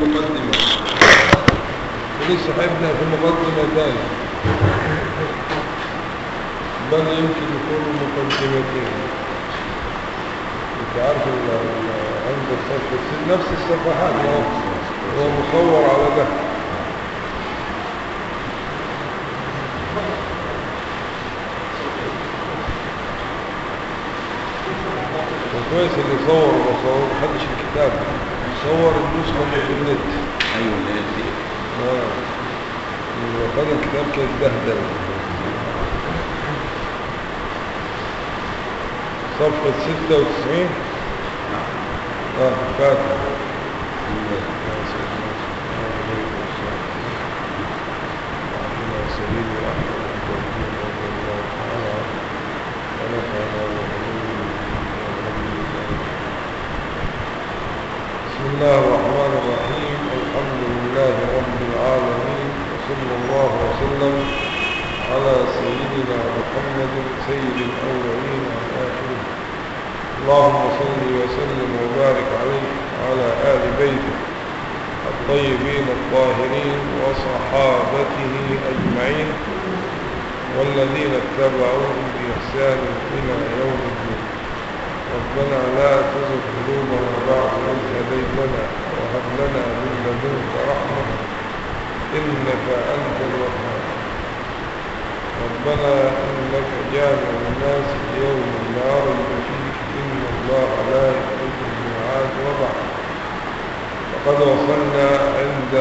المقدمة ولسه هيبدأ في مقدمة تاني بل يمكن يكونوا مقدمتين انت عارف ال- ال- عند الصفحة الست- نفس الصفحات هو هو مصور على ده وكويس اللي صور وما صور محدش الكتاب صور النسخة اللي في النت ايوه اللي هي دي اه وخد الكتاب كان بهدل صفحة ستة وتسعين اه فاتح بسم الله الرحمن الرحيم الحمد لله رب العالمين وصلى الله وسلم على سيدنا محمد سيد الأولين والآخرين اللهم صل وسلم وبارك عليه وعلى آل بيته الطيبين الطاهرين وصحابته أجمعين والذين اتبعوهم بإحسان إلى يوم الدين ربنا لا تزغ قلوبنا بعد إذ هديتنا وهب لنا من لدنك رحمة إنك أنت الوهاب ربنا إنك جامع الناس ليوم لا ريب فيه إن الله لا يخلف الميعاد وبعد وقد وصلنا عند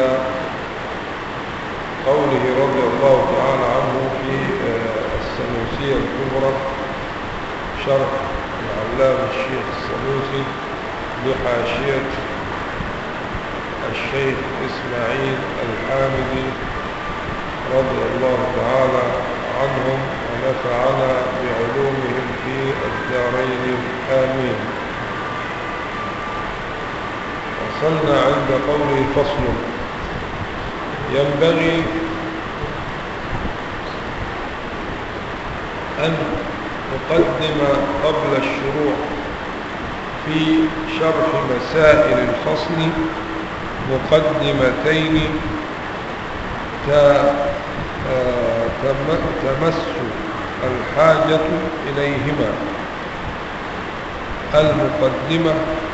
قوله رضي الله تعالى عنه في آه، السنوسية الكبرى شرح العلام الشيخ السنوسي بحاشية الشيخ إسماعيل الحامدي رضي الله تعالى عنهم ونفعنا بعلومهم في الدارين آمين وصلنا عند قوله فصل ينبغي أن نقدم قبل الشروع في شرح مسائل الفصل مقدمتين ت- آه، تم- تمس الحاجة إليهما المقدمة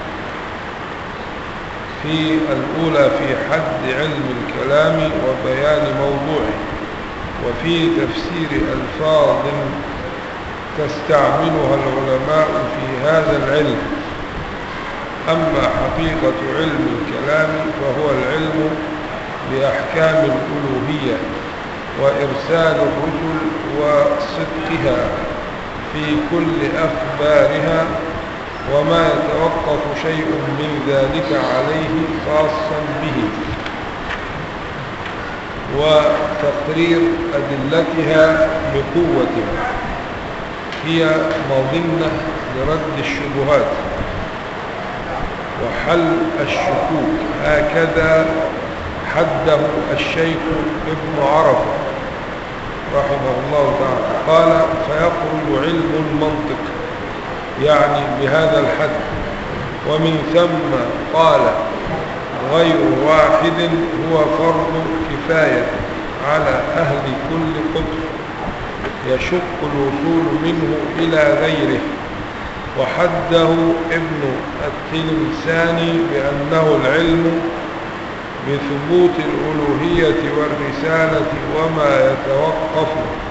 في الأولى في حد علم الكلام وبيان موضوعه وفي تفسير ألفاظ تستعملها العلماء في هذا العلم أما حقيقة علم الكلام فهو العلم بأحكام الألوهية وإرسال الرسل وصدقها في كل أخبارها وما يتوقف شيء من ذلك عليه خاصا به وتقرير أدلتها بقوة هي مظنة لرد الشبهات وحل الشكوك هكذا حده الشيخ ابن عرفة رحمه الله تعالى قال فيخرج علم المنطق يعني بهذا الحد ومن ثم قال غير واحد هو فرض كفاية على أهل كل قطر يشق الوصول منه إلى غيره وحده ابن التلمساني بأنه العلم بثبوت الألوهية والرسالة وما يتوقف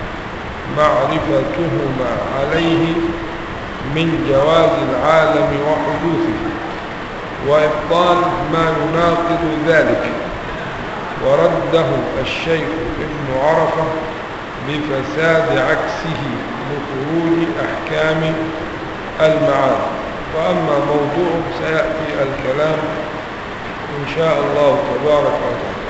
معرفتهما عليه من جواز العالم وحدوثه وإبطال ما يناقض ذلك ورده الشيخ ابن عرفة بفساد عكسه لخروج أحكام المعاد وأما موضوع سيأتي الكلام إن شاء الله تبارك وتعالى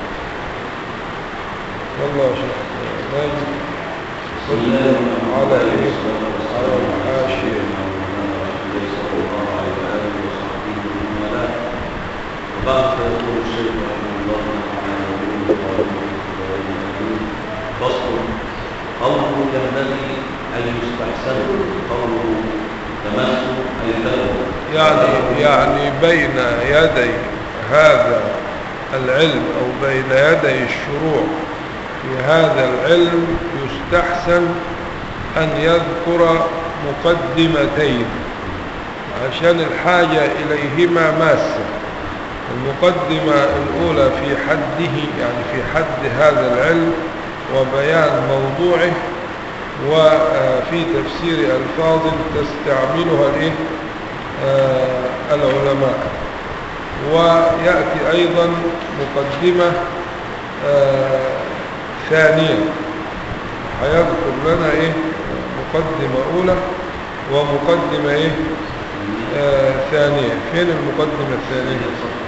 والله يا شيخ نجد بسم الله الرحمن على الرحيم. إيه والصلاة على والسلام على الحاشية سيدنا محمد صلى الله عليه وآله وصحبه ومن والاه. وبعد فيقول الشيخ رحمه الله تعالى يقول قوله فصل قوله ينبغي أن يستحسن قوله تمس أي تلو يعني يعني بين يدي هذا العلم أو بين يدي الشروع في هذا العلم يستحسن أن يذكر مقدمتين عشان الحاجة إليهما ماسة المقدمة الأولى في حده يعني في حد هذا العلم وبيان موضوعه وفي تفسير ألفاظ تستعملها الإيه؟ آه، العلماء ويأتي أيضا مقدمة آه، ثانية هيذكر لنا إيه مقدمة أولى ومقدمة إيه آه ثانية فين المقدمة الثانية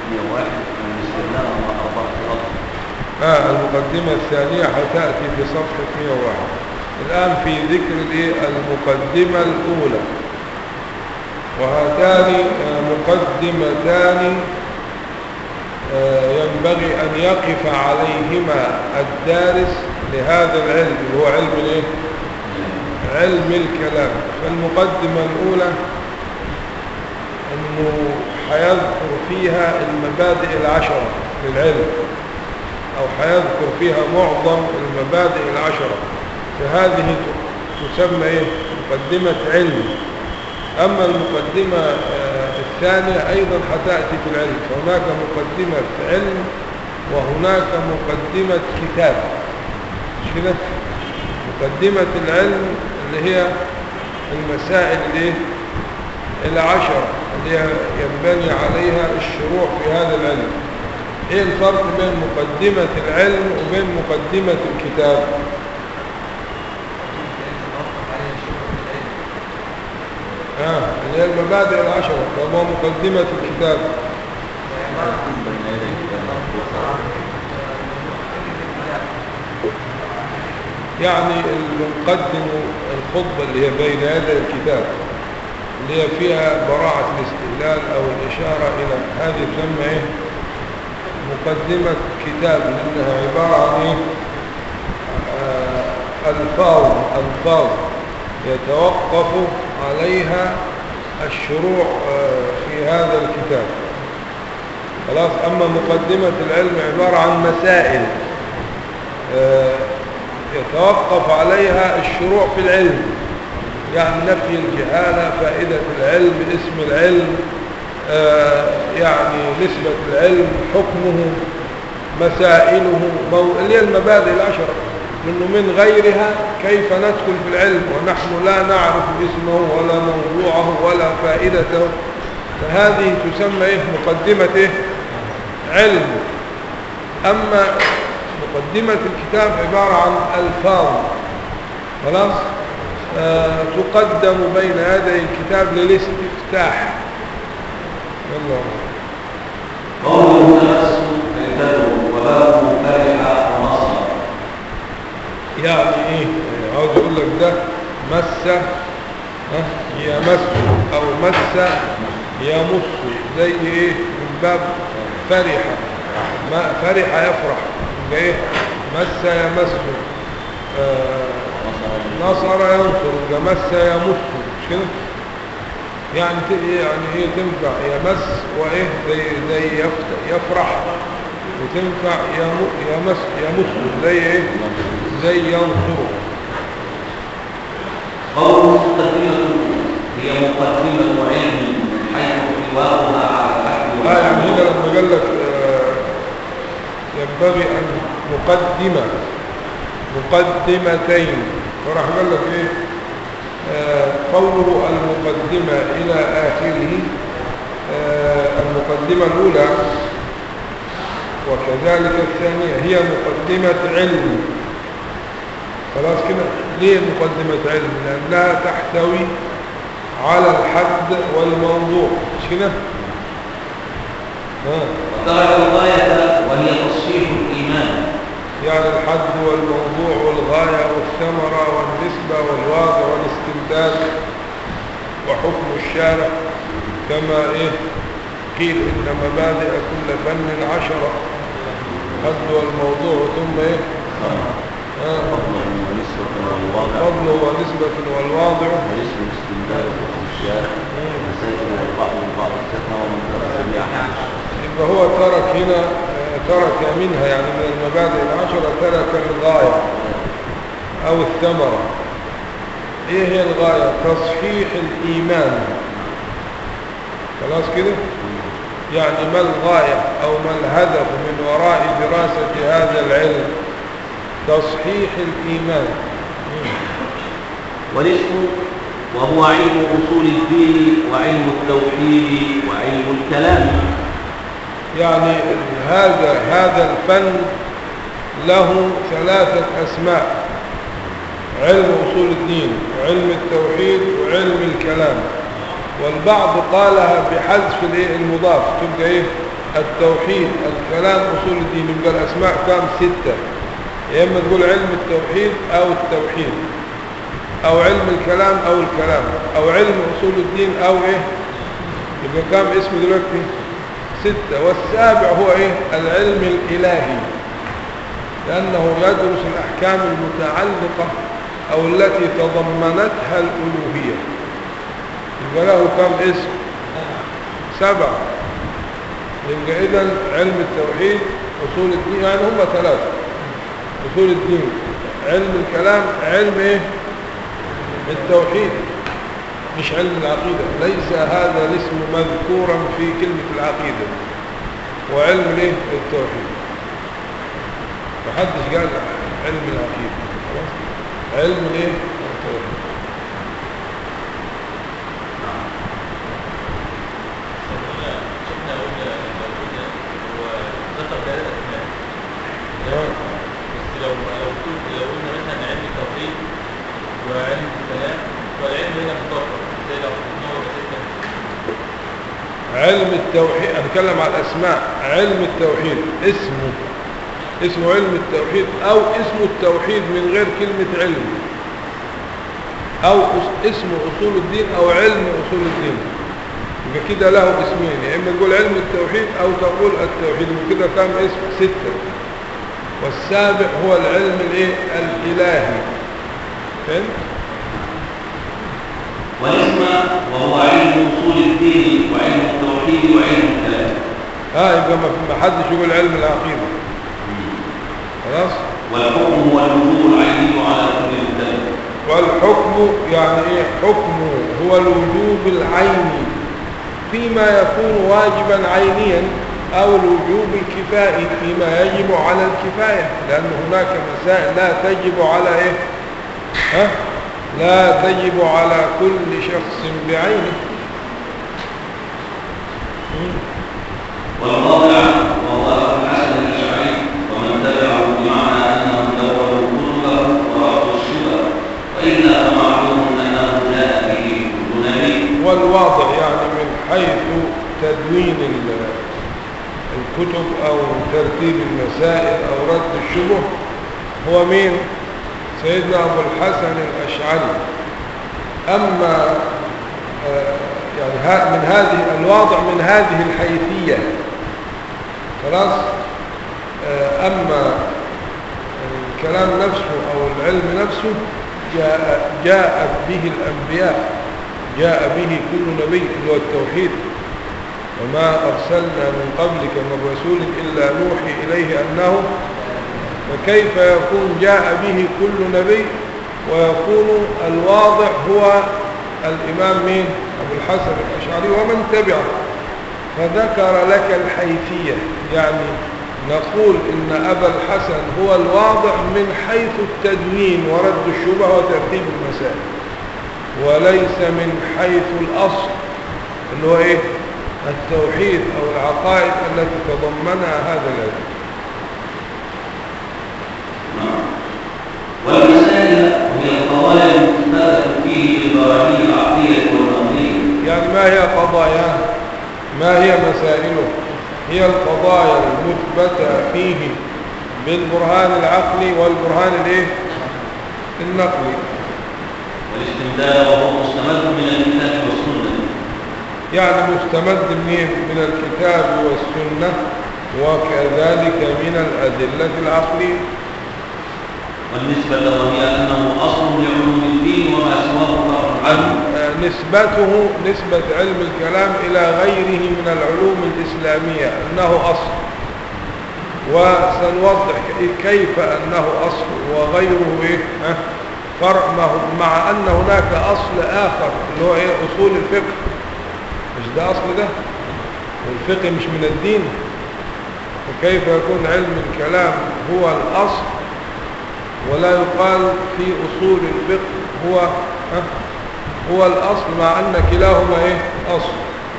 آه المقدمة الثانية هتأتي في صفحة 101 الآن في ذكر الإيه المقدمة الأولى وهاتان آه، مقدمتان آه، ينبغي أن يقف عليهما الدارس لهذا العلم اللي هو علم الايه علم الكلام فالمقدمة الأولى أنه هيذكر فيها المبادئ العشرة للعلم أو هيذكر فيها معظم المبادئ العشرة فهذه تسمى إيه؟ مقدمة علم أما المقدمة آه، الثانية أيضا هتأتي في العلم فهناك مقدمة علم وهناك مقدمة كتاب مش كده مقدمة العلم اللي هي المسائل الايه العشرة اللي هي ينبني عليها الشروع في هذا العلم ايه الفرق بين مقدمة العلم وبين مقدمة الكتاب اه اللي هي المبادئ العشرة فهو مقدمة الكتاب يعني المقدم الخطبة اللي هي بين يدي الكتاب اللي هي فيها براعة الاستهلال أو الإشارة إلى هذه تسمى إيه؟ مقدمة كتاب لأنها عبارة عن إيه؟ آه ألفاظ ألفاظ يتوقف عليها الشروع آه في هذا الكتاب خلاص أما مقدمة العلم عبارة عن مسائل آه يتوقف عليها الشروع في العلم يعني نفي الجهالة فائدة العلم اسم العلم آه يعني نسبة العلم حكمه مسائله اللي هي المبادئ العشرة منه من غيرها كيف ندخل في العلم ونحن لا نعرف اسمه ولا موضوعه ولا فائدته فهذه تسمى إيه مقدمة إيه علم أما مقدمة الكتاب عبارة عن ألفاظ خلاص آه تقدم بين يدي الكتاب للاستفتاح يلا قوله تمس اهتدوا وباب فرح ونصر يعني ايه عاوز اقول لك ده مس ها يمس او مس يمس زي ايه من باب فرح ما فرح يفرح يبقى ايه مس يمس آه نصر ينصر يبقى مس يمس مش كده يعني ت- يعني ايه تنفع يمس وايه زي زي يفت- يفرح وتنفع يم- يمس يمس زي ايه زي ينصر قوله مقدمة هي مقدمة علم حيث حوارها على الحق اه يعني هنا لما قال لك آه، ينبغي ان مقدمة مقدمتين فراح قال لك ايه آه، قوله المقدمة الى اخره آه، المقدمة الاولى وكذلك الثانية هي مقدمة علم خلاص كده ليه مقدمة علم لأنها تحتوي على الحد والموضوع مش كده ها وترك الغاية وهي تصحيح الإيمان يعني الحد والموضوع والغاية والثمرة والنسبة والواضع والاستمداد وحكم الشارع كما ايه قيل ان مبادئ كل فن عشرة الحد والموضوع ثم ايه آه. فضلا ونسبة والوضع فضل ونسبة والواضع واسم الاستمداد وحكم الشارع مسائل البعض والبعض استثنى ومن ترك بأحد يبقى هو ترك هنا ترك منها يعني من المبادئ العشرة ترك الغاية أو الثمرة إيه هي الغاية تصحيح الإيمان خلاص كده يعني ما الغاية أو ما الهدف من وراء دراسة هذا العلم تصحيح الإيمان والاسم وهو علم أصول الدين وعلم التوحيد وعلم الكلام يعني هذا هذا الفن له ثلاثة أسماء علم أصول الدين وعلم التوحيد وعلم الكلام والبعض قالها بحذف الايه المضاف تبقى ايه التوحيد الكلام أصول الدين يبقى الأسماء كام ستة يا إما تقول علم التوحيد أو التوحيد أو علم الكلام أو الكلام أو علم أصول الدين أو إيه يبقى كام اسم دلوقتي ستة والسابع هو إيه العلم الإلهي لأنه يدرس الأحكام المتعلقة أو التي تضمنتها الألوهية يبقى له كم اسم سبعة يبقى إذن علم التوحيد أصول الدين يعني هم ثلاثة أصول الدين علم الكلام علم إيه التوحيد مش علم العقيدة ليس هذا الاسم مذكورا في كلمة العقيدة وعلم الايه التوحيد محدش قال علم العقيدة خلاص علم الايه التوحيد شفنا قلنا لو قلنا هو ذكر ثلاث اسماء آه. بس لو لو قلت لو قلنا مثلا علم التوحيد وعلم الكلام والعلم هنا مطلق زي لو قلنا هو ستة علم التوحيد أتكلم على الأسماء علم التوحيد اسمه اسمه علم التوحيد أو اسمه التوحيد من غير كلمة علم أو أس- اسمه أصول الدين أو علم أصول الدين يبقى كده له اسمين يا إما تقول علم التوحيد أو تقول التوحيد وكده كام اسم ستة والسابع هو العلم الايه الإلهي فهمت؟ والاسم وهو علم أصول الدين وعلم التوحيد وعلم الكلام ها يبقى ما ما حدش يقول علم العقيدة خلاص والحكم هو الوجوب العيني على كل مبتدئ والحكم يعني ايه حكمه هو الوجوب العيني فيما يكون واجبا عينيا او الوجوب الكفائي فيما يجب على الكفاية لان هناك مسائل لا تجب على ايه ها لا تجب على كل شخص بعينه مم. والرابع وهو أبو الحسن الأشعري ومن تبعه بمعنى أنهم دوروا كله ورفضوا الشبه وإلا فمعلوم أنه جاء به كل نبي والواضح يعني من حيث تدوين ال- الكتب أو ترتيب المسائل أو رد الشبه هو مين سيدنا أبو الحسن الأشعري أما آه، يعني ها- من هذه الواضع من هذه الحيثية خلاص آه، أما الكلام نفسه أو العلم نفسه جاء جاءت به الأنبياء جاء به كل نبي اللي هو التوحيد وما أرسلنا من قبلك من رسول إلا نوحي إليه أنه فكيف يكون جاء به كل نبي ويكون الواضع هو الإمام مين أبو الحسن الأشعري ومن تبعه فذكر لك الحيثية يعني نقول إن أبا الحسن هو الواضع من حيث التدوين ورد الشبه وترتيب المسائل وليس من حيث الأصل اللي هو إيه التوحيد أو العقائد التي تضمنها هذا العلم والمسائل هي القضايا المختلفة فيه بالبراهين العقلية والنظرية يعني ما هي قضاياه ما هي مسائله هي القضايا المثبتة فيه بالبرهان العقلي والبرهان الايه النقلي والاستمداد وهو مستمد من الكتاب والسنة يعني مستمد منين من الكتاب والسنة وكذلك من الأدلة العقلية والنسبة له هي أنه أصل لعلوم الدين وما سواه فرع عنه آه، نسبته نسبة علم الكلام إلى غيره من العلوم الإسلامية أنه أصل وسنوضح كيف أنه أصل وغيره إيه ها؟ فرع ما هو مع أن هناك أصل آخر اللي هو إيه أصول الفقه مش ده أصل ده والفقه مش من الدين فكيف يكون علم الكلام هو الأصل ولا يقال في أصول الفقه هو ها؟ هو الأصل مع أن كلاهما إيه أصل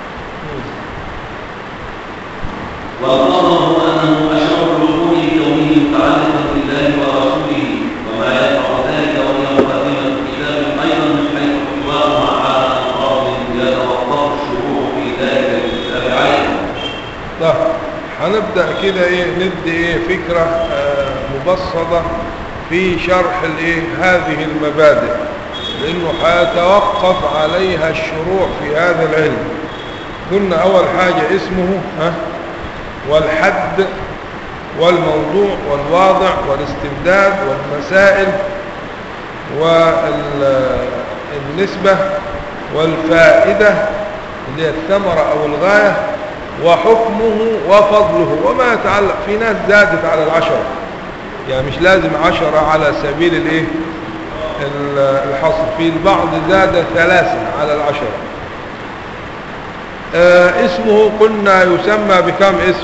والأمر أنه أشرف الوجود لكونه متعلقا بالله ورسوله وما يدفع ذلك وهي مقدمة الكتاب أيضا من حيث حوارها على أمراض يتوقف الشروع في ذلك الكتاب عليه طيب هنبدأ كده ايه ندي ايه فكرة آه مبسطة في شرح الايه هذه المبادئ لانه هيتوقف عليها الشروع في هذا العلم قلنا اول حاجة اسمه ها والحد والموضوع والواضع والاستمداد والمسائل والنسبة والفائدة اللي هي الثمرة أو الغاية وحكمه وفضله وما يتعلق في ناس زادت على العشرة يعني مش لازم عشرة على سبيل الايه الحصر في البعض زاد ثلاثة على العشرة آه اسمه قلنا يسمى بكم اسم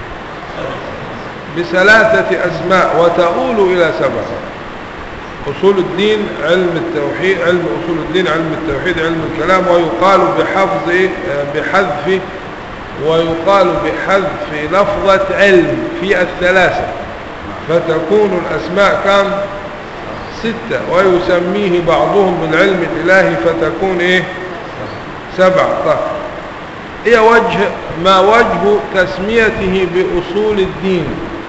بثلاثة أسماء وتؤول إلى سبعة أصول الدين علم التوحيد علم أصول الدين علم التوحيد علم الكلام ويقال بحفظ آه بحذف ويقال بحذف لفظة علم في الثلاثة فتكون الأسماء كم ستة ويسميه بعضهم بالعلم الإلهي فتكون إيه سبعة طيب إيه وجه ما وجه تسميته بأصول الدين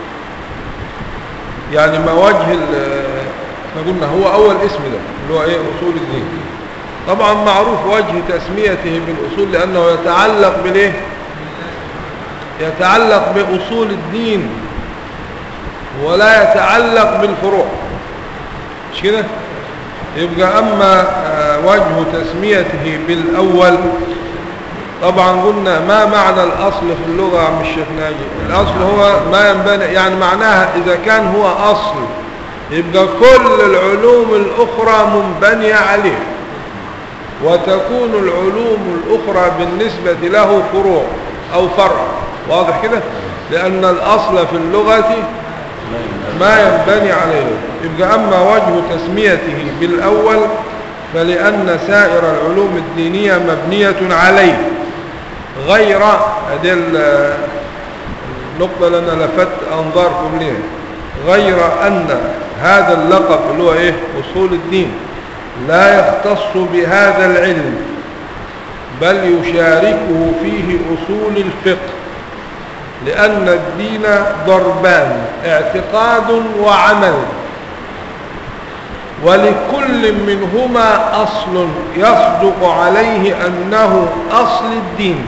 يعني ما وجه احنا قلنا هو أول اسم ده اللي هو إيه أصول الدين طبعا معروف وجه تسميته بالأصول لأنه يتعلق بالإيه يتعلق بأصول الدين ولا يتعلق بالفروع مش كده يبقى أما وجه تسميته بالأول طبعا قلنا ما معنى الأصل في اللغة عم الشيخ ناجي الأصل هو ما ينبني يعني معناها إذا كان هو أصل يبقى كل العلوم الأخرى منبنية عليه وتكون العلوم الأخرى بالنسبة له فروع أو فرع واضح كده لأن الأصل في اللغة ما ينبني عليه يبقى أما وجه تسميته بالأول فلأن سائر العلوم الدينية مبنية عليه غير هذه النقطة لنا لفت أنظاركم لها غير أن هذا اللقب اللي هو إيه أصول الدين لا يختص بهذا العلم بل يشاركه فيه أصول الفقه لأن الدين ضربان اعتقاد وعمل ولكل منهما أصل يصدق عليه أنه أصل الدين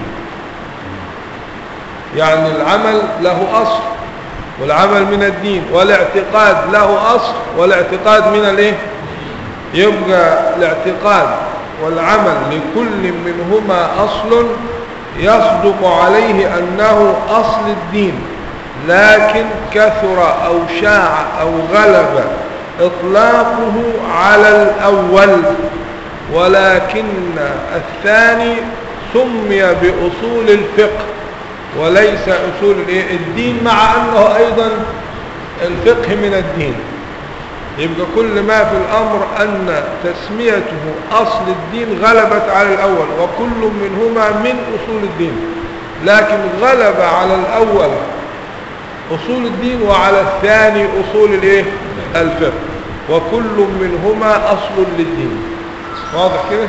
يعني العمل له أصل والعمل من الدين والاعتقاد له أصل والاعتقاد من الايه يبقى الاعتقاد والعمل لكل منهما أصل يصدق عليه أنه أصل الدين لكن كثر أو شاع أو غلب إطلاقه على الأول ولكن الثاني سمي بأصول الفقه وليس أصول الدين مع أنه أيضا الفقه من الدين يبقى كل ما في الأمر أن تسميته أصل الدين غلبت على الأول وكل منهما من أصول الدين لكن غلب على الأول أصول الدين وعلى الثاني أصول الايه الفقه وكل منهما أصل للدين واضح كده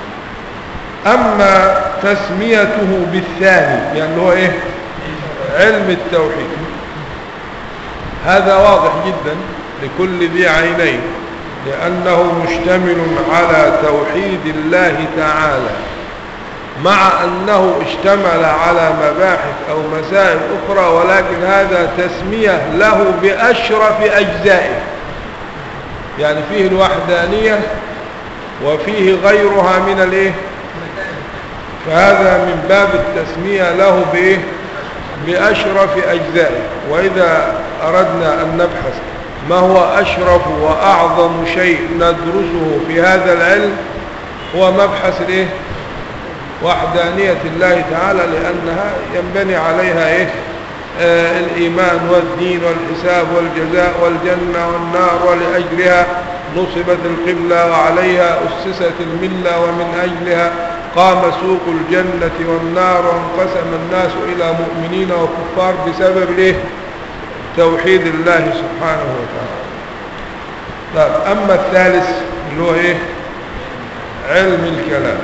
أما تسميته بالثاني يعني هو إيه علم التوحيد هذا واضح جدا لكل ذي عينين لأنه مشتمل على توحيد الله تعالى مع أنه اشتمل على مباحث أو مسائل أخرى ولكن هذا تسمية له بأشرف أجزائه يعني فيه الوحدانية وفيه غيرها من الايه فهذا من باب التسمية له بايه بأشرف أجزائه وإذا أردنا أن نبحث ما هو أشرف وأعظم شيء ندرسه في هذا العلم هو مبحث الإيه؟ وحدانية الله تعالى لأنها ينبني عليها إيه؟ آه الإيمان والدين والحساب والجزاء والجنة والنار ولأجلها نصبت القبلة وعليها أسست الملة ومن أجلها قام سوق الجنة والنار وانقسم الناس إلى مؤمنين وكفار بسبب الإيه؟ توحيد الله سبحانه وتعالى طيب أما الثالث اللي هو إيه علم الكلام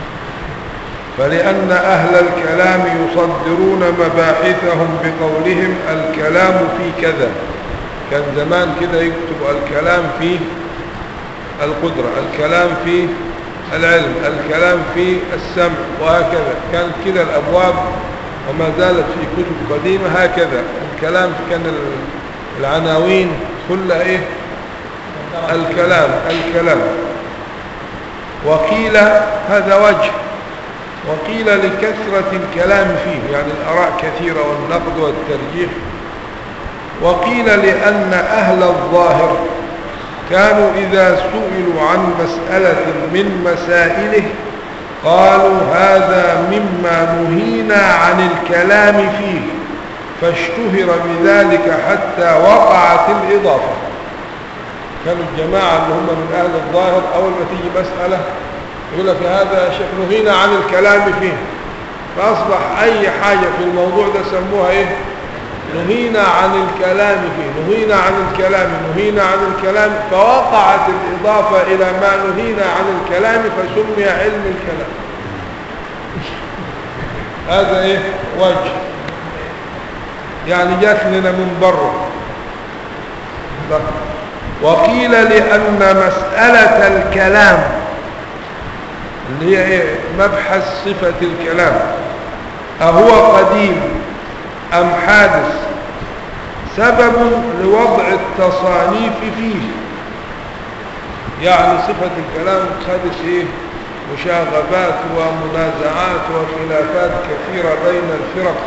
فلأن أهل الكلام يصدرون مباحثهم بقولهم الكلام في كذا كان زمان كده يكتب الكلام في القدرة الكلام في العلم الكلام في السمع وهكذا كانت كده الأبواب وما زالت في كتب قديمة هكذا الكلام كان العناوين كلها إيه الكلام الكلام وقيل هذا وجه وقيل لكثرة الكلام فيه يعني الأراء كثيرة والنقد والترجيح وقيل لأن أهل الظاهر كانوا إذا سئلوا عن مسألة من مسائله قالوا هذا مما نهينا عن الكلام فيه فاشتهر بذلك حتى وقعت الإضافة كانوا الجماعة اللي هم من أهل الظاهر أول ما تيجي مسألة يقول لك هذا يا شيخ نهينا عن الكلام فيه فأصبح أي حاجة في الموضوع ده سموها إيه نهينا عن الكلام فيه نهينا عن الكلام نهينا عن الكلام فوقعت الإضافة إلى ما نهينا عن الكلام فسمي علم الكلام هذا إيه وجه يعني جات لنا من بره وقيل لأن مسألة الكلام اللي هي إيه مبحث صفة الكلام أهو قديم أم حادث سبب لوضع التصانيف فيه يعني صفة الكلام خدش إيه مشاغبات ومنازعات وخلافات كثيرة بين الفرق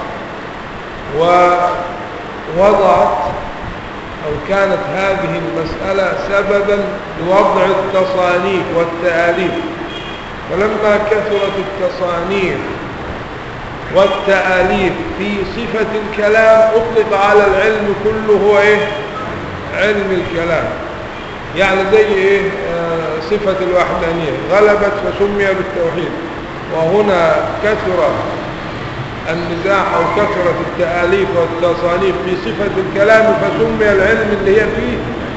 ووضعت أو كانت هذه المسألة سببا لوضع التصانيف والتآليف فلما كثرت التصانيف والتآليف في صفة الكلام أطلق على العلم كله هو إيه علم الكلام يعني زي إيه آه صفة الوحدانية غلبت فسمي بالتوحيد وهنا كثر النزاع أو كثرة التآليف والتصانيف في صفة الكلام فسمي العلم اللي هي فيه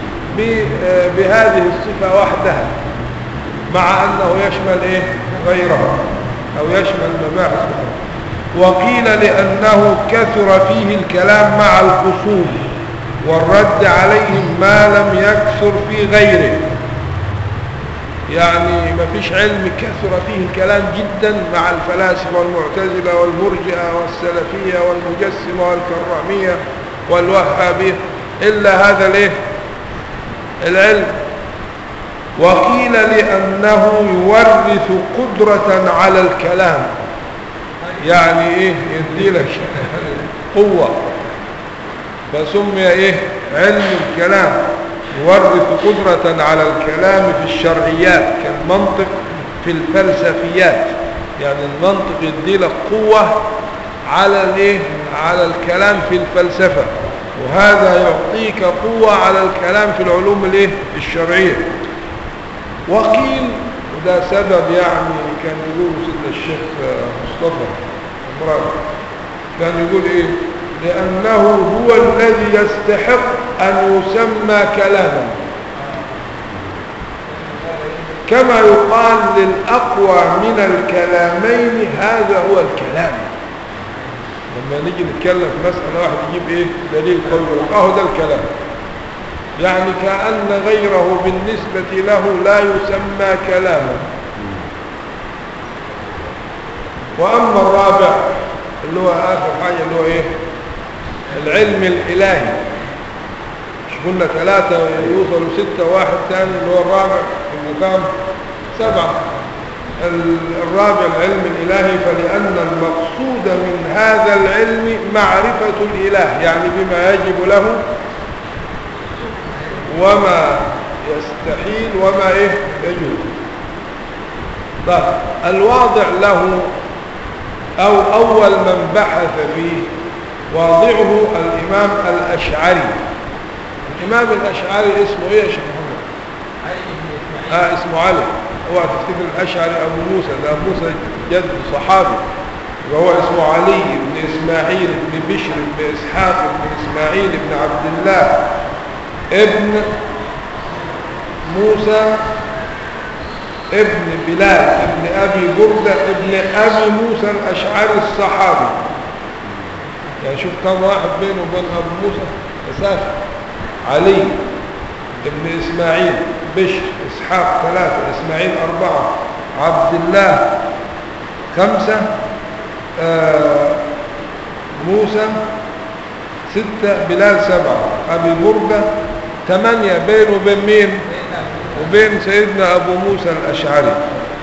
بهذه الصفة وحدها مع أنه يشمل إيه غيرها أو يشمل مباحث وقيل لأنه كثر فيه الكلام مع الخصوم والرد عليهم ما لم يكثر في غيره يعني ما فيش علم كثر فيه الكلام جدا مع الفلاسفة والمعتزلة والمرجئة والسلفية والمجسمة والكرامية والوهابية إلا هذا الايه العلم وقيل لأنه يورث قدرة على الكلام يعني ايه يدي لك قوة فسمي ايه علم الكلام يورث قدرة على الكلام في الشرعيات كالمنطق في الفلسفيات يعني المنطق يدي لك قوة على الايه على الكلام في الفلسفة وهذا يعطيك قوة على الكلام في العلوم الايه الشرعية وقيل وده سبب يعني كان يقول سيدنا الشيخ مصطفى مراد كان يقول ايه لأنه هو الذي يستحق أن يسمى كلاما كما يقال للأقوى من الكلامين هذا هو الكلام لما نيجي نتكلم في مسألة واحد يجيب ايه دليل قول اهو ده الكلام يعني كأن غيره بالنسبة له لا يسمى كلاما وأما الرابع اللي هو آخر حاجة اللي هو إيه العلم الإلهي مش قلنا ثلاثة يوصلوا ستة واحد ثاني اللي هو الرابع اللي كام سبعة ال- الرابع العلم الإلهي فلأن المقصود من هذا العلم معرفة الإله يعني بما يجب له وما يستحيل وما إيه يجوز طيب الواضع له أو أول من بحث فيه واضعه الإمام الأشعري الإمام الأشعري اسمه إيه يا شيخ محمد؟ علي بن اسماعيل آه اسمه علي هو تفتكر الأشعري أبو موسى ده أبو موسى جد صحابي وهو اسمه علي بن إسماعيل بن بشر بن إسحاق بن إسماعيل بن عبد الله ابن موسى ابن بلال ابن أبي بردة ابن أبي موسى الأشعري الصحابي يعني شوف كم واحد بينه وبين أبو موسى مسافة علي ابن إسماعيل بشر إسحاق ثلاثة إسماعيل أربعة عبد الله خمسة آه موسى ستة بلال سبعة أبي بردة ثمانية بينه وبين مين وبين سيدنا أبو موسى الأشعري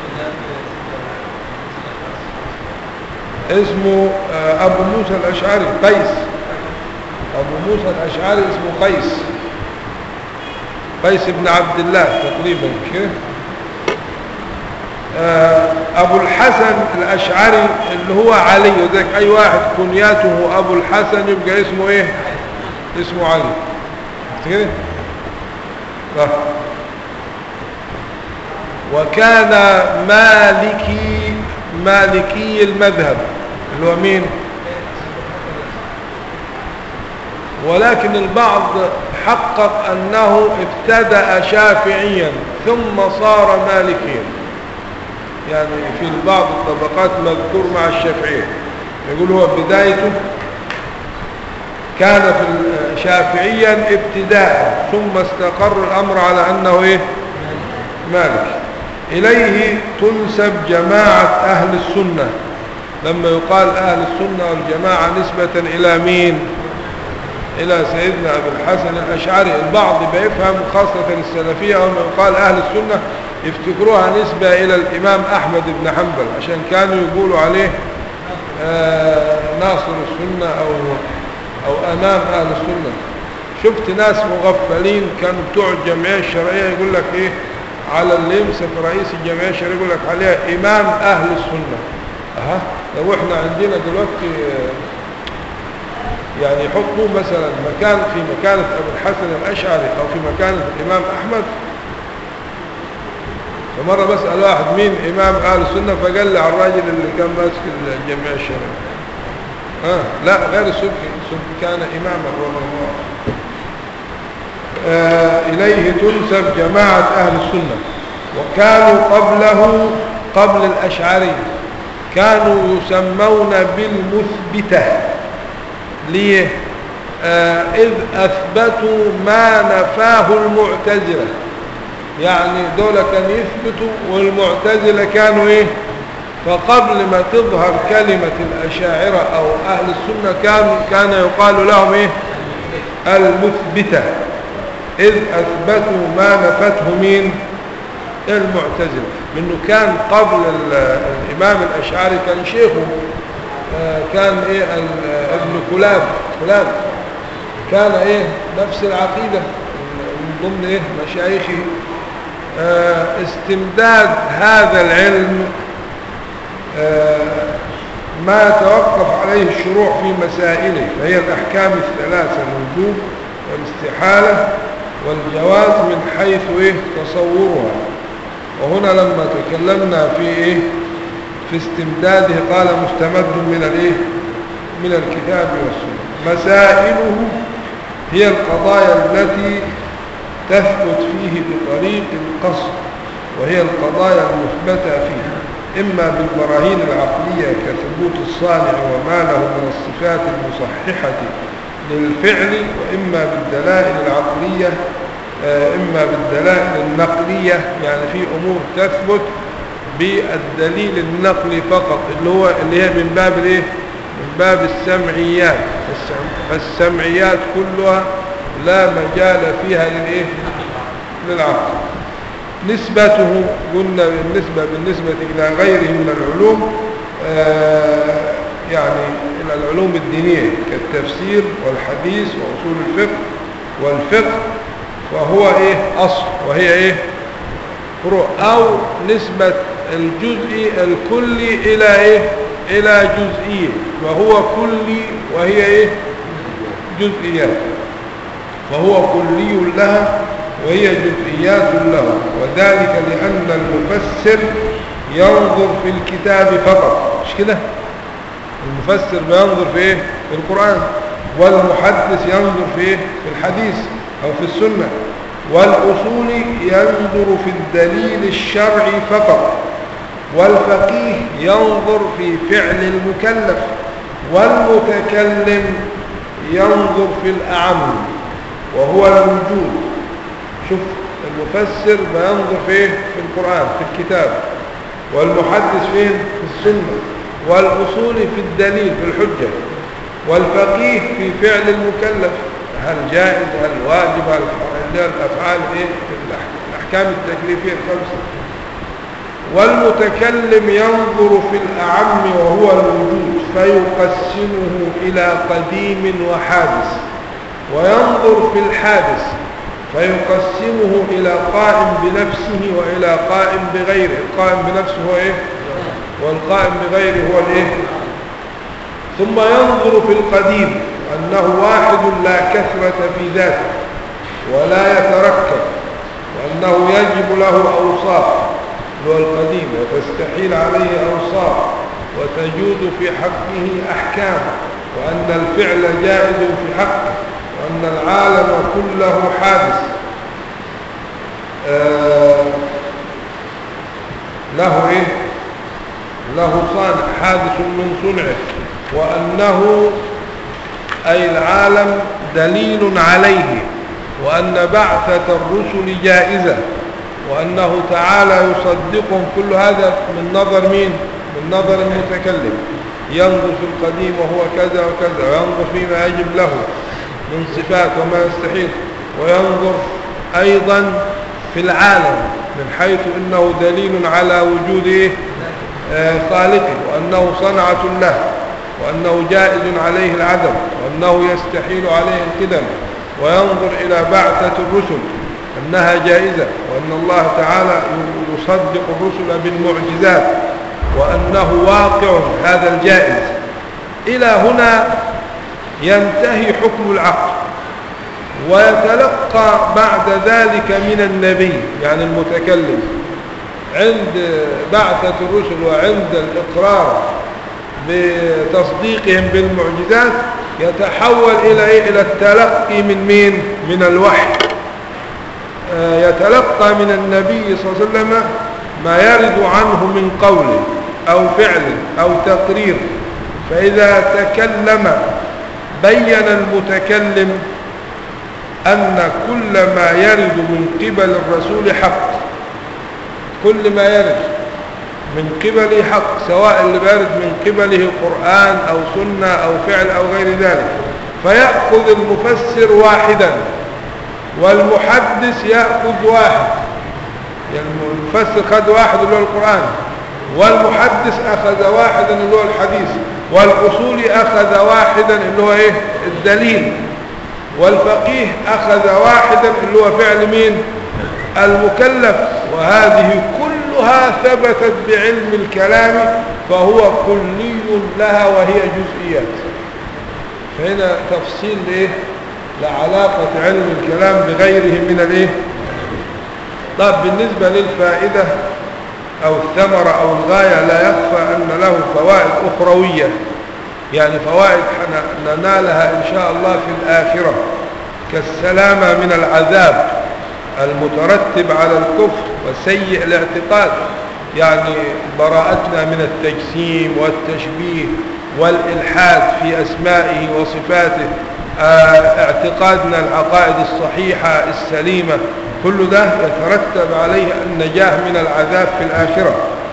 اسمه آه، أبو موسى الأشعري قيس أبو موسى الأشعري اسمه قيس قيس بن عبد الله تقريبا مش كده آه، أبو الحسن الأشعري اللي هو علي وذلك أي واحد كنياته أبو الحسن يبقى اسمه إيه اسمه علي مش كده طيب. وكان مالكي مالكي المذهب اللي هو مين ولكن البعض حقق أنه ابتدأ شافعيا ثم صار مالكيا يعني في بعض الطبقات مذكور مع الشافعية يقول هو بدايته كان في ال- شافعيا ابتداء ثم استقر الأمر على أنه إيه مالك إليه تنسب جماعة أهل السنة لما يقال أهل السنة والجماعة نسبة إلى مين إلى سيدنا أبي الحسن الأشعري البعض بيفهم خاصة السلفية لما يقال أهل السنة يفتكروها نسبة إلى الإمام أحمد بن حنبل عشان كانوا يقولوا عليه آه ناصر السنة أو أو أمام أهل السنة شفت ناس مغفلين كانوا بتوع الجمعية الشرعية يقول لك إيه على اللي يمسك رئيس الجمعية الشرعية يقول لك عليها إمام أهل السنة أها لو إحنا عندنا دلوقتي آه، يعني يحطوا مثلا مكان في مكانة أبو الحسن الأشعري أو في مكانة الإمام أحمد فمرة بسأل واحد مين إمام أهل السنة فقال لي على الراجل اللي كان ماسك الجمعية الشرعية آه لا غير السبكي السبكي كان إماما رضي الله آه إليه تنسب جماعة أهل السنة وكانوا قبله قبل الأشعري كانوا يسمون بالمثبتة ليه آه إذ أثبتوا ما نفاه المعتزلة يعني دول كانوا يثبتوا والمعتزلة كانوا إيه فقبل ما تظهر كلمة الأشاعرة أو أهل السنة كان, كان يقال لهم إيه المثبتة إذ أثبتوا ما نفته مين المعتزلة لأنه كان قبل ال- الإمام الأشعري كان شيخه آه، كان إيه ال- ابن كلاب كلاب كان إيه نفس العقيدة من ضمن إيه مشايخه آه، استمداد هذا العلم آه، ما توقف عليه الشروع في مسائله فهي الأحكام الثلاثة الوجوب والاستحالة والجواز من حيث إيه تصورها وهنا لما تكلمنا في إيه في استمداده قال مستمد من الإيه من الكتاب والسنة مسائله هي القضايا التي تثبت فيه بطريق القصد وهي القضايا المثبتة فيه إما بالبراهين العقلية كثبوت الصانع وما له من الصفات المصححة للفعل وإما بالدلائل العقلية آه، إما بالدلائل النقلية يعني في أمور تثبت بالدليل النقلي فقط اللي هو اللي هي من باب الايه من باب السمعيات السم- فالسمعيات كلها لا مجال فيها للايه للعقل نسبته قلنا بالنسبة بالنسبة إلى غيره من العلوم آه، يعني إلى العلوم الدينية كالتفسير والحديث وأصول الفقه والفقه وهو إيه أصل وهي إيه فروع أو نسبة الجزء الكلي إلى إيه إلى جزئية وهو كلي وهي إيه جزئيات فهو كلي لها وهي جزئيات له وذلك لأن المفسر ينظر في الكتاب فقط مش كده المفسر بينظر في ايه في القرآن والمحدث ينظر في ايه في الحديث أو في السنة والأصول ينظر في الدليل الشرعي فقط والفقيه ينظر في فعل المكلف والمتكلم ينظر في الأعم وهو الوجود شوف المفسر بينظر في ايه في القرآن في الكتاب والمحدث فين في السنة والأصول في الدليل في الحجة والفقيه في فعل المكلف هل جائز هل واجب هل هل الأفعال إيه الأحكام التكليفية الخمسة والمتكلم ينظر في الأعم وهو الوجود فيقسمه إلى قديم وحادث وينظر في الحادث فيقسمه إلى قائم بنفسه وإلى قائم بغيره القائم بنفسه هو إيه والقائم بغيره هو الإيه ثم ينظر في القديم أنه واحد لا كثرة في ذاته ولا يتركب وأنه يجب له أوصاف هو القديم وتستحيل عليه أوصاف وتجود في حقه أحكام وأن الفعل جائز في حقه وأن العالم كله حادث آه له إيه له صانع حادث من صنعه وأنه أي العالم دليل عليه وأن بعثة الرسل جائزة وأنه تعالى يصدقهم كل هذا من نظر مين من نظر المتكلم ينظر في القديم وهو كذا وكذا وينظر فيما يجب له من صفات وما يستحيل وينظر أيضا في العالم من حيث أنه دليل على وجود خالقه وأنه صنعة له وأنه جائز عليه العدم وأنه يستحيل عليه القدم وينظر إلى بعثة الرسل أنها جائزة وأن الله تعالى يصدق الرسل بالمعجزات وأنه واقع هذا الجائز إلى هنا ينتهي حكم العقل ويتلقى بعد ذلك من النبي يعني المتكلم عند بعثة الرسل وعند الإقرار بتصديقهم بالمعجزات يتحول إلى إيه؟ إلى التلقي من مين من الوحي آه يتلقى من النبي صلى الله عليه وسلم ما يرد عنه من قول أو فعل أو تقرير فإذا تكلم بين المتكلم أن كل ما يرد من قبل الرسول حق كل ما يرد من قبله حق سواء اللي بارد من قبله قرآن أو سنة أو فعل أو غير ذلك فيأخذ المفسر واحدا والمحدث يأخذ واحد يعني المفسر خد واحد اللي هو القرآن والمحدث أخذ واحدا اللي هو الحديث والأصولي أخذ واحدا اللي هو إيه الدليل والفقيه أخذ واحدا اللي هو فعل مين المكلف وهذه كلها ثبتت بعلم الكلام فهو كلي لها وهي جزئيات فهنا تفصيل لإيه لعلاقة علم الكلام بغيره من الإيه طب بالنسبة للفائدة أو الثمرة أو الغاية لا يخفى أن له فوائد أخروية يعني فوائد ننالها إن شاء الله في الآخرة كالسلامة من العذاب المترتب على الكفر وسيء الاعتقاد يعني براءتنا من التجسيم والتشبيه والإلحاد في أسمائه وصفاته اعتقادنا العقائد الصحيحة السليمة كل ده يترتب عليه النجاة من العذاب في الآخرة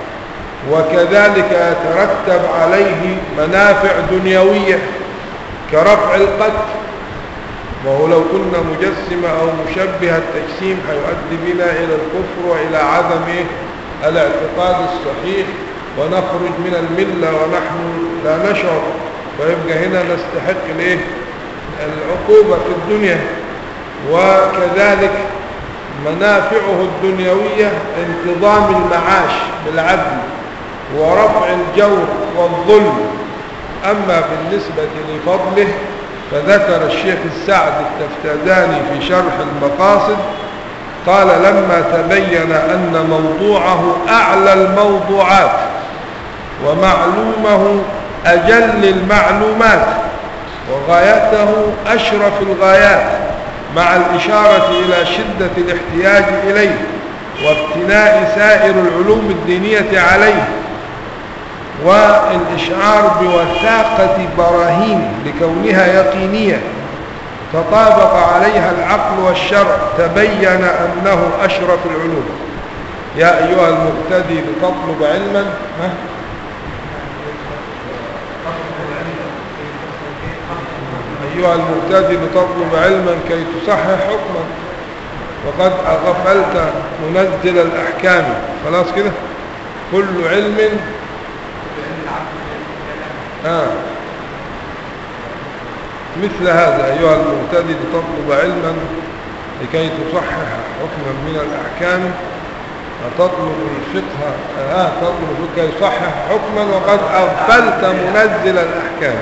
وكذلك يترتب عليه منافع دنيوية كرفع القتل وهو لو كنا مجسمة أو مشبه التجسيم هيؤدي بنا إلى الكفر وإلى عدم إيه؟ الاعتقاد الصحيح ونخرج من الملة ونحن لا نشعر ويبقى هنا نستحق الإيه؟ العقوبة في الدنيا وكذلك منافعه الدنيوية انتظام المعاش بالعدل ورفع الجور والظلم أما بالنسبة لفضله فذكر الشيخ السعد التفتازاني في شرح المقاصد قال لما تبين أن موضوعه أعلى الموضوعات ومعلومه أجل المعلومات وغايته أشرف الغايات مع الإشارة إلى شدة الاحتياج إليه وابتناء سائر العلوم الدينية عليه والإشعار بوثاقة براهين لكونها يقينية تطابق عليها العقل والشرع تبين أنه أشرف العلوم يا أيها المبتدي لتطلب علما ها؟ أيها المبتدي لتطلب علما كي تصحح حكما وقد أغفلت منزل الأحكام خلاص كده كل علم آه. مثل هذا أيها المبتدي لتطلب علما لكي تصحح حكما من الأحكام تطلب الفقه آه تطلب كي يصحح حكما وقد أغفلت منزل الأحكام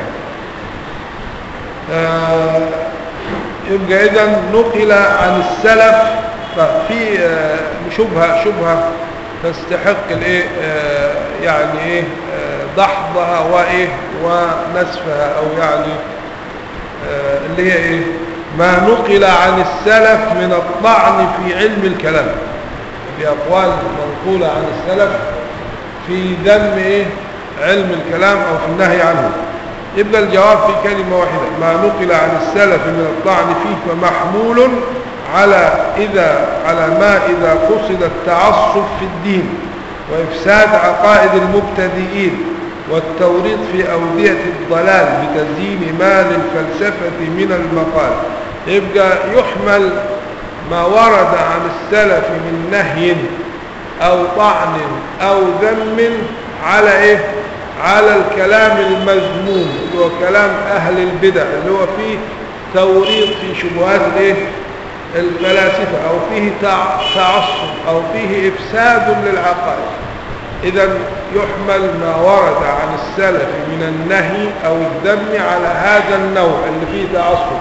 آه يبقى إذا نقل عن السلف في آه شبهة شبهة تستحق الايه آه يعني ايه آه دحضها وايه ونسفها او يعني آه اللي هي ايه ما نقل عن السلف من الطعن في علم الكلام في اقوال منقولة عن السلف في ذم ايه علم الكلام او في النهي عنه يبقى الجواب في كلمة واحدة ما نقل عن السلف من الطعن فيه فمحمول على إذا على ما إذا قصد التعصب في الدين وإفساد عقائد المبتدئين والتوريط في أودية الضلال بتزيين ما للفلسفة من المقال يبقى يحمل ما ورد عن السلف من نهي أو طعن أو ذم على إيه على الكلام المذموم اللي هو كلام أهل البدع اللي هو فيه توريط في شبهات الايه الفلاسفة أو فيه تعصب أو فيه إفساد للعقائد إذا يحمل ما ورد عن السلف من النهي أو الذم على هذا النوع اللي فيه تعصب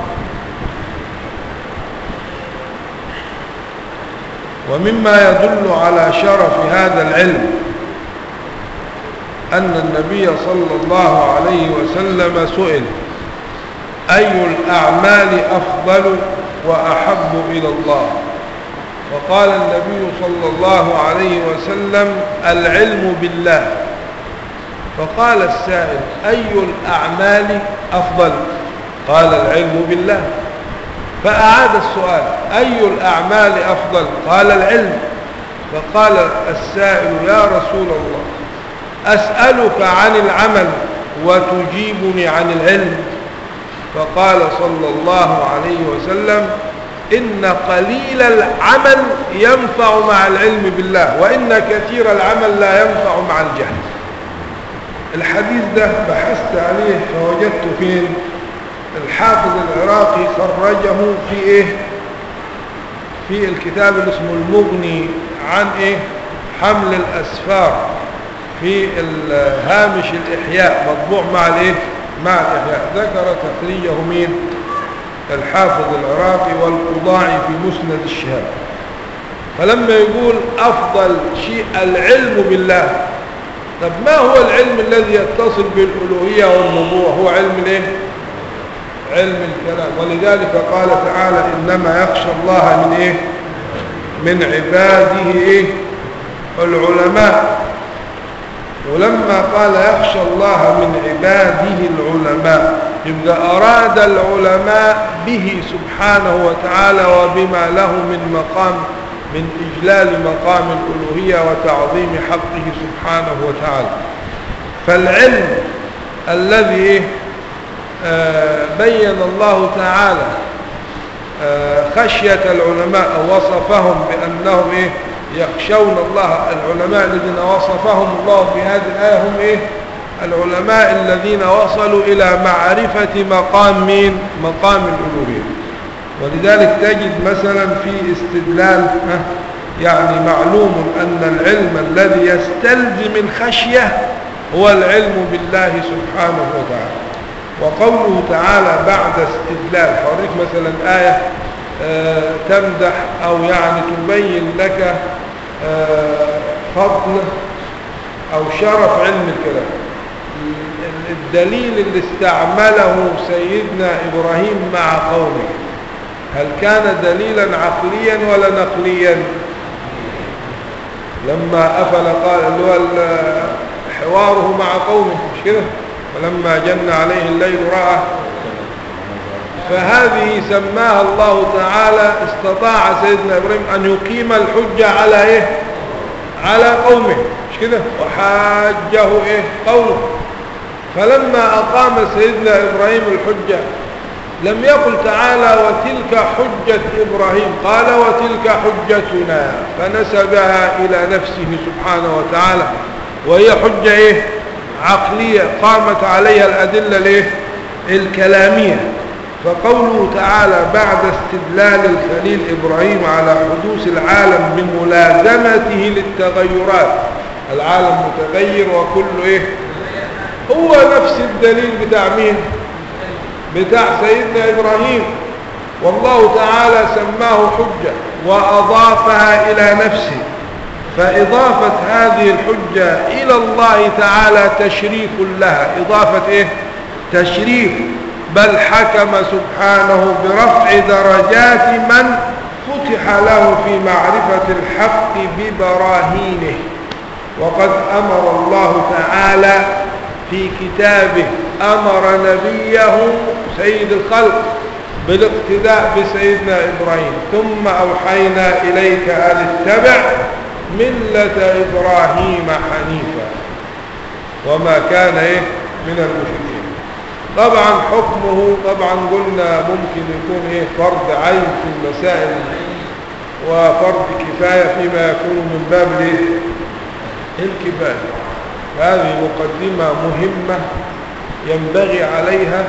ومما يدل على شرف هذا العلم أن النبي صلى الله عليه وسلم سئل أي الأعمال أفضل وأحب إلى الله وقال النبي صلى الله عليه وسلم العلم بالله فقال السائل أي الأعمال أفضل قال العلم بالله فأعاد السؤال أي الأعمال أفضل قال العلم فقال السائل يا رسول الله أسألك عن العمل وتجيبني عن العلم فقال صلى الله عليه وسلم إن قليل العمل ينفع مع العلم بالله وإن كثير العمل لا ينفع مع الجهل الحديث ده بحثت عليه فوجدت فين الحافظ العراقي خرجه في ايه في الكتاب اللي اسمه المغني عن ايه حمل الاسفار في هامش الاحياء مطبوع مع الايه مع الاحياء ذكر تخريجه مين الحافظ العراقي والقضاعي في مسند الشهاب فلما يقول افضل شيء العلم بالله طب ما هو العلم الذي يتصل بالالوهيه والنبوه هو علم الايه علم الكلام ولذلك قال تعالى انما يخشى الله من ايه من عباده ايه العلماء ولما قال يخشى الله من عباده العلماء يبقى أراد العلماء به سبحانه وتعالى وبما له من مقام من إجلال مقام الألوهية وتعظيم حقه سبحانه وتعالى فالعلم الذي آه بين الله تعالى آه، خشية العلماء أو وصفهم بأنهم إيه يخشون الله العلماء الذين وصفهم الله في هذه الآية هم إيه العلماء الذين وصلوا إلى معرفة مقام مين مقام الألوهية ولذلك تجد مثلا في استدلال ها، يعني معلوم أن العلم الذي يستلزم الخشية هو العلم بالله سبحانه وتعالى وقوله تعالى بعد استدلال حريك مثلا آية آه، تمدح أو يعني تبين لك آه، فضل أو شرف علم الكلام الدليل اللي استعمله سيدنا إبراهيم مع قومه هل كان دليلا عقليا ولا نقليا لما أفل قال اللي هو ال- حواره مع قومه مش كده ولما جن عليه الليل رأى فهذه سماها الله تعالى استطاع سيدنا إبراهيم أن يقيم الحجة على إيه على قومه مش كده وحاجه إيه قومه فلما أقام سيدنا إبراهيم الحجة لم يقل تعالى وتلك حجة إبراهيم قال وتلك حجتنا فنسبها إلى نفسه سبحانه وتعالى وهي حجة إيه عقلية قامت عليها الأدلة الإيه الكلامية فقوله تعالى بعد استدلال الخليل إبراهيم على حدوث العالم بملازمته للتغيرات العالم متغير وكله إيه هو نفس الدليل بتاع مين بتاع سيدنا إبراهيم والله تعالى سماه حجة وأضافها إلى نفسه فإضافة هذه الحجة إلى الله تعالى تشريف لها إضافة إيه؟ تشريف بل حكم سبحانه برفع درجات من فتح له في معرفة الحق ببراهينه وقد أمر الله تعالى في كتابه أمر نبيه سيد الخلق بالاقتداء بسيدنا إبراهيم ثم أوحينا إليك أن اتبع ملة إبراهيم حنيفا وما كان إيه من المشركين طبعا حكمه طبعا قلنا ممكن يكون إيه فرض عين في المسائل وفرض كفاية فيما يكون من باب الإيه الكفاية هذه مقدمة مهمة ينبغي عليها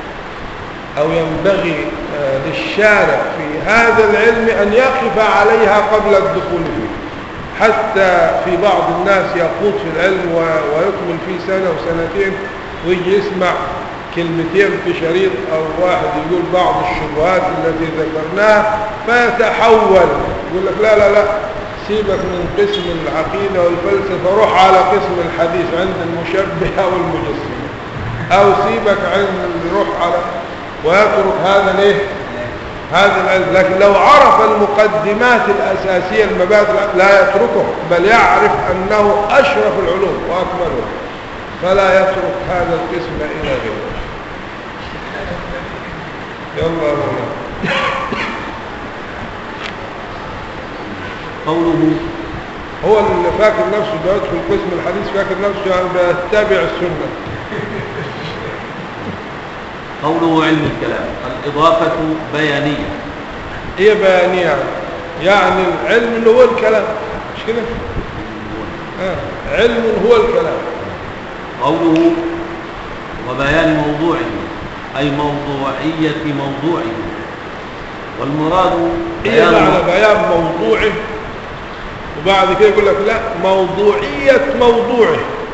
أو ينبغي آه، للشارع في هذا العلم أن يقف عليها قبل الدخول فيه حتى في بعض الناس يخوض في العلم و- ويكمل فيه سنة وسنتين ويجي يسمع كلمتين في شريط أو واحد يقول بعض الشبهات التي ذكرناها فيتحول يقول لك لا لا لا سيبك من قسم العقيدة والفلسفة روح على قسم الحديث عند المشبهة والمجسمة أو سيبك عند روح على ويترك هذا ليه هذا العلم لكن لو عرف المقدمات الأساسية المبادئ لا يتركه بل يعرف أنه أشرف العلوم وأكمله فلا يترك هذا القسم إلى غيره يلا يا مولانا قوله هو اللي فاكر نفسه بيدخل قسم الحديث فاكر نفسه يعني بيتبع السنة قوله علم الكلام الإضافة بيانية هي بيانية يعني. يعني العلم اللي هو الكلام مش كده آه. علم هو الكلام قوله وبيان موضوعه أي موضوعية موضوعه والمراد هي بيان معنى بيان موضوعه وبعد كده يقول لك لا موضوعية موضوعه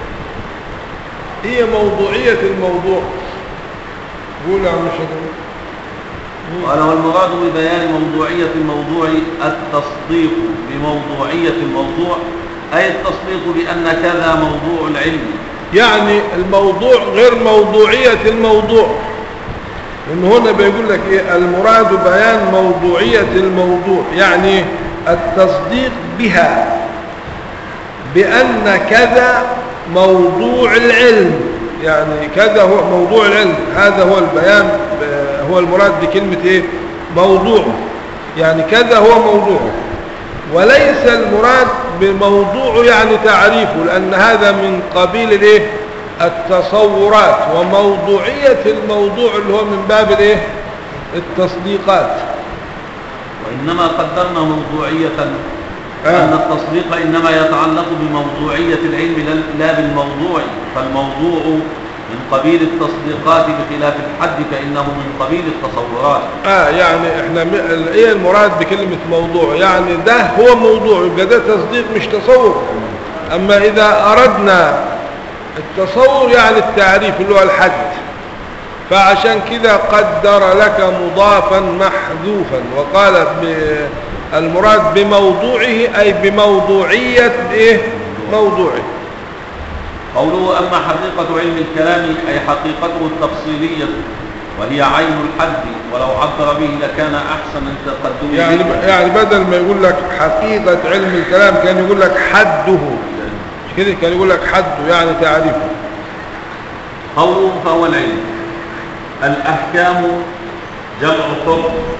هي موضوعية الموضوع قول يا عم شكرا قال والمراد ببيان موضوعية الموضوع التصديق بموضوعية الموضوع أي التصديق بأن كذا موضوع العلم يعني الموضوع غير موضوعية الموضوع من هنا بيقول لك إيه المراد بيان موضوعية الموضوع يعني التصديق بها بأن كذا موضوع العلم يعني كذا هو موضوع العلم هذا هو البيان ب- هو المراد بكلمة إيه موضوعه يعني كذا هو موضوعه وليس المراد بموضوعه يعني تعريفه لأن هذا من قبيل الايه التصورات وموضوعية الموضوع اللي هو من باب الايه التصديقات وإنما قدرنا موضوعية آه. أن التصديق إنما يتعلق بموضوعية العلم لا- لا بالموضوع فالموضوع من قبيل التصديقات بخلاف الحد فإنه من قبيل التصورات اه يعني احنا م- ايه المراد بكلمة موضوع يعني ده هو موضوع يبقى ده تصديق مش تصور اما اذا اردنا التصور يعني التعريف اللي هو الحد فعشان كده قدر لك مضافا محذوفا وقال ب- المراد بموضوعه اي بموضوعية ايه موضوعه قوله أما حقيقة علم الكلام أي حقيقته التفصيلية وهي عين الحد ولو عبر به لكان أحسن التقدم يعني به. يعني بدل ما يقول لك حقيقة علم الكلام كان يقول لك حده مش كده كان يقول لك حده يعني تعريفه قوله فهو العلم الأحكام جمع حكم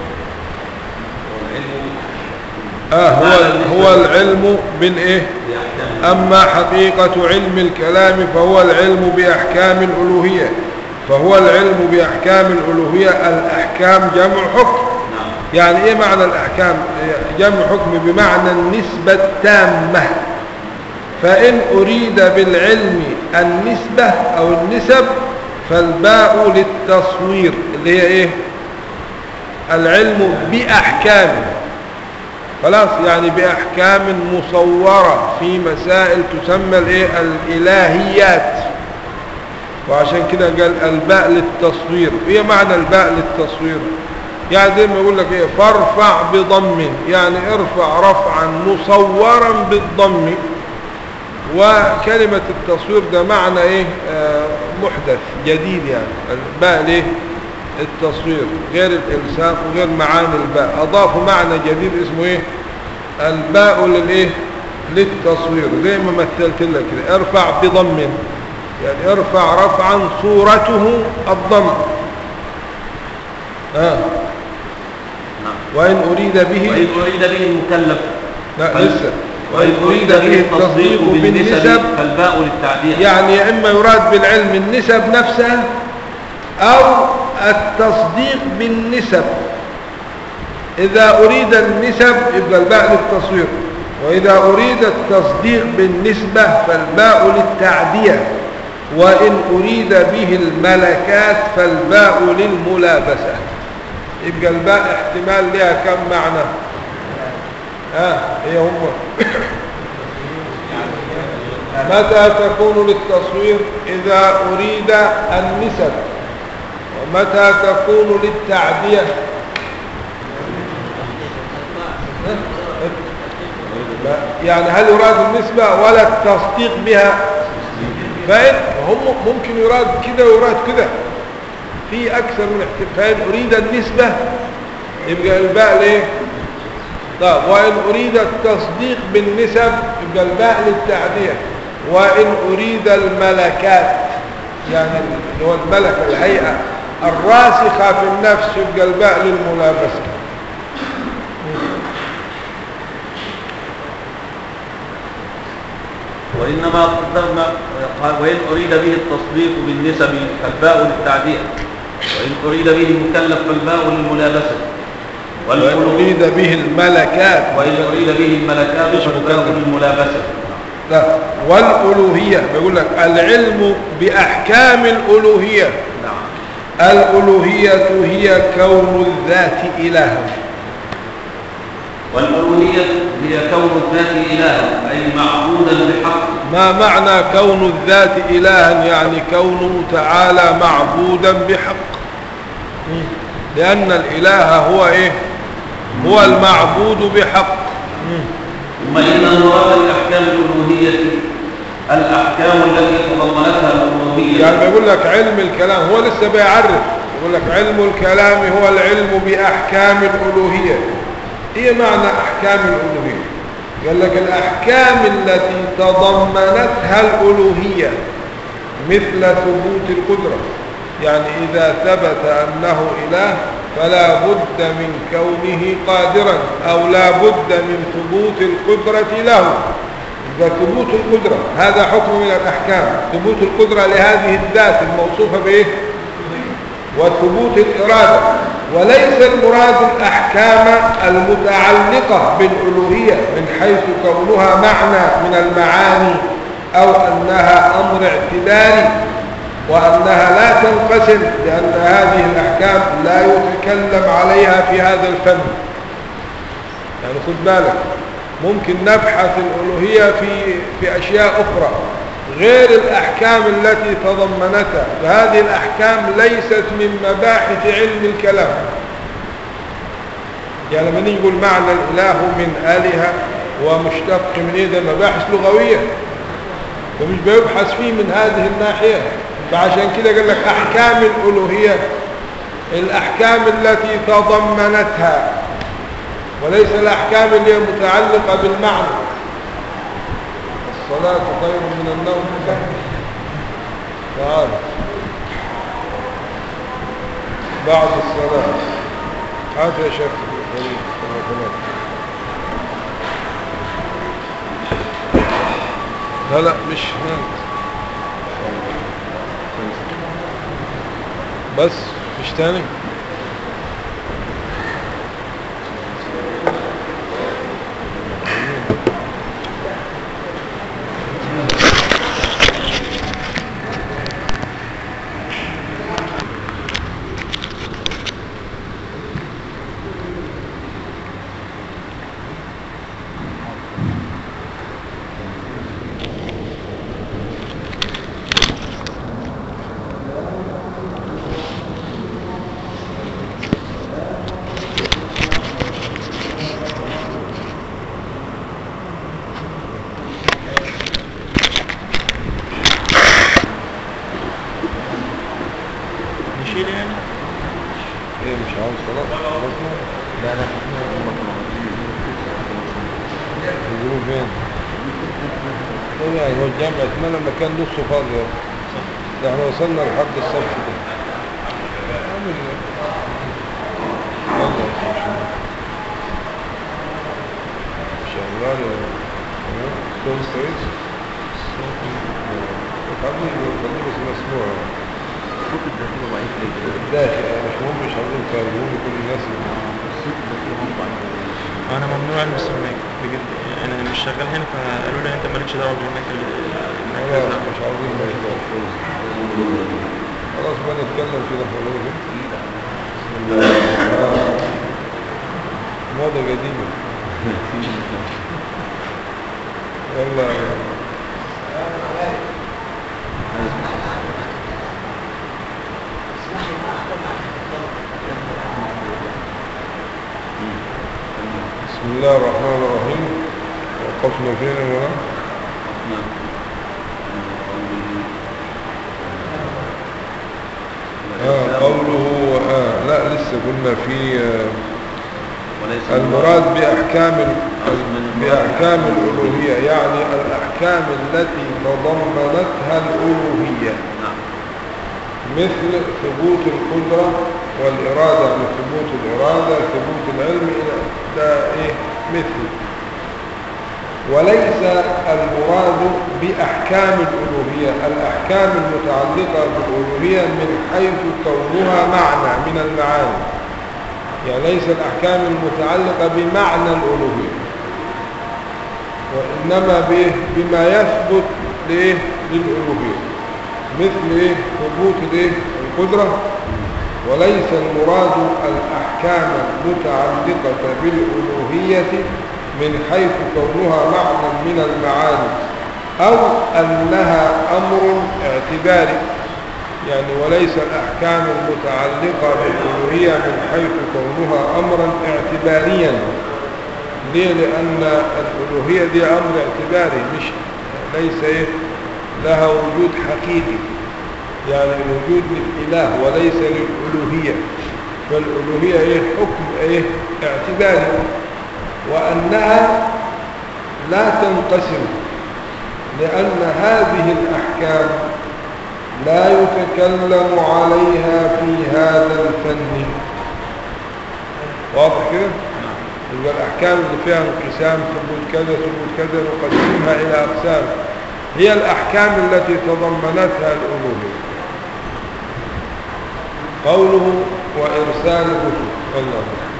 والعلم اه هو هو العلم بالايه بأحكام اما حقيقة علم الكلام فهو العلم باحكام الالوهية فهو العلم باحكام الالوهية الاحكام جمع حكم نعم يعني ايه معنى الاحكام جمع حكم بمعنى النسبة التامة فان اريد بالعلم النسبة او النسب فالباء للتصوير اللي هي ايه العلم باحكام خلاص يعني باحكام مصورة في مسائل تسمى الايه الالهيات وعشان كده قال الباء للتصوير ايه معنى الباء للتصوير يعني زي ما يقول لك ايه فارفع بضم يعني ارفع رفعا مصورا بالضم وكلمة التصوير ده معنى ايه آه محدث جديد يعني الباء ليه التصوير غير الالساق وغير معاني الباء اضافوا معنى جديد اسمه ايه الباء للايه للتصوير زي ما مثلت لك كده ارفع بضم يعني ارفع رفعا صورته الضم آه. نعم وإن أريد به وإن أريد به المكلف لا فال- لسه وإن أريد به التصديق بالنسب بالنسب فالباء للتعديل يعني يا إما يراد بالعلم النسب نفسها أو التصديق بالنسب إذا أريد النسب يبقى الباء للتصوير وإذا أريد التصديق بالنسبة فالباء للتعدية وإن أريد به الملكات فالباء للملابسة يبقى الباء احتمال لها كم معنى ها هي هم متى تكون للتصوير إذا أريد النسب ومتى تكون للتعدية يعني هل يراد النسبة ولا التصديق بها فإن هم ممكن يراد كده ويراد كده في أكثر من احتمال فإن أريد النسبة يبقى الباء ليه طيب وإن أريد التصديق بالنسب يبقى الباء للتعدية وإن أريد الملكات يعني اللي هو الملكة الهيئة الراسخة في النفس يبقى الباء للملابسة وإنما قدرنا قال وإن أريد به التصديق بالنسب فالباء للتعديل وإن أريد به المكلف فالباء للملابسة وإن والقلوب أريد به الملكات وإن أريد به الملكات مش فالباء مكلف. للملابسة لا والألوهية بيقول لك العلم بأحكام الألوهية نعم الألوهية هي كون الذات إلها والألوهية هي كون الذات إلها أي معبودا بحق ما معنى كون الذات إلها يعني كونه تعالى معبودا بحق لأن الإله هو إيه هو المعبود بحق ثم إن مراد الأحكام الألوهية الأحكام التي تضمنتها الألوهية يعني بيقول لك علم الكلام هو لسه بيعرف يقول لك علم الكلام هو العلم بأحكام الألوهية ايه معنى أحكام الألوهية قال لك الأحكام التي تضمنتها الألوهية مثل ثبوت القدرة يعني إذا ثبت أنه إله فلا بد من كونه قادرا أو لا بد من ثبوت القدرة له إذا ثبوت القدرة هذا حكم من الأحكام ثبوت القدرة لهذه الذات الموصوفة بإيه وثبوت الإرادة وليس المراد الأحكام المتعلقة بالألوهية من حيث كونها معنى من المعاني أو أنها أمر اعتباري وأنها لا تنقسم لأن هذه الأحكام لا يتكلم عليها في هذا الفن يعني خد بالك ممكن نبحث الألوهية في, في أشياء أخرى غير الأحكام التي تضمنتها فهذه الأحكام ليست من مباحث علم الكلام يعني لما نيجي نقول معنى الإله من آلهة ومشتق من إيه ده مباحث لغوية ومش بيبحث فيه من هذه الناحية فعشان كده قال لك أحكام الألوهية الأحكام التي تضمنتها وليس الأحكام اللي هي متعلقة بالمعنى الصلاة خير من النوم تعال بعد الصلاة هات يا شيخ كريم لا لا مش هناك بس مش تاني نشيل يعني ايه مش عاوز صلاة لا لا يجيبوا فين ايه يعني هو الجامع اتمنى المكان نصه فاضي اهو. ده احنا وصلنا لحد الصف ده عامل ايه؟ يلا يا أخي، شغال اه؟ صوت كويس خليه خليه بس مسموع صوت الداخل ضعيف ليه الداخل يعني مش مهم مش عاوزين يفهمون كل الناس الصوت الداخل هم ضعيف انا ممنوع البس المايك بجد انا مش شغال هنا فقالوا لي انت مالكش دعوه بالمايك ال- خلاص المركز ده مش عاوزين ما يفهمون خلاص بقى نتكلم كده في الأول. بسم الله آه. موضة قديمة يلا بسم الله الرحمن الرحيم وقفنا فين هنا آه قوله آه لا لسه قلنا في آه وليس المراد بأحكام ال- بأحكام الألوهية يعني الأحكام التي تضمنتها الألوهية نعم مثل ثبوت القدرة والإرادة من ثبوت الإرادة ثبوت العلم إلى ده إيه مثل وليس المراد بأحكام الألوهية الأحكام المتعلقة بالألوهية من حيث كونها معنى من المعاني يعني ليس الأحكام المتعلقة بمعنى الألوهية وإنما به بما يثبت لإيه للألوهية مثل إيه ثبوت الإيه القدرة وليس المراد الأحكام المتعلقة بالألوهية من حيث كونها معنى من المعاني أو أنها أمر اعتباري يعني وليس الأحكام المتعلقة بالألوهية من حيث كونها أمرا اعتباريا ليه لأن الألوهية دي أمر اعتباري مش ليس إيه لها وجود حقيقي يعني الوجود للإله وليس للألوهية فالألوهية إيه حكم إيه اعتباري وأنها لا تنقسم لأن هذه الأحكام لا يتكلم عليها في هذا الفن واضح كده؟ يبقى الأحكام اللي فيها انقسام ثبوت كذا ثبوت كذا نقسمها إلى أقسام هي الأحكام التي تضمنتها الألوهية قوله وإرسال الرسل الله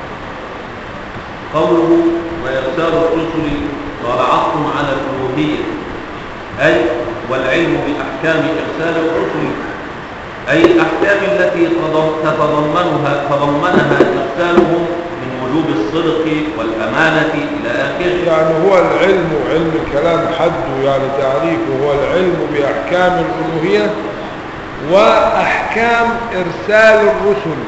قوله وإرسال الرسل قال عطف على الألوهية أي والعلم بأحكام إرسال الرسل أي الأحكام التي تضم- تتضمنها تضمنها إرسالهم من وجوب الصدق والأمانة إلى آخره يعني هو العلم علم الكلام حده يعني تعريفه هو العلم بأحكام الألوهية وأحكام إرسال الرسل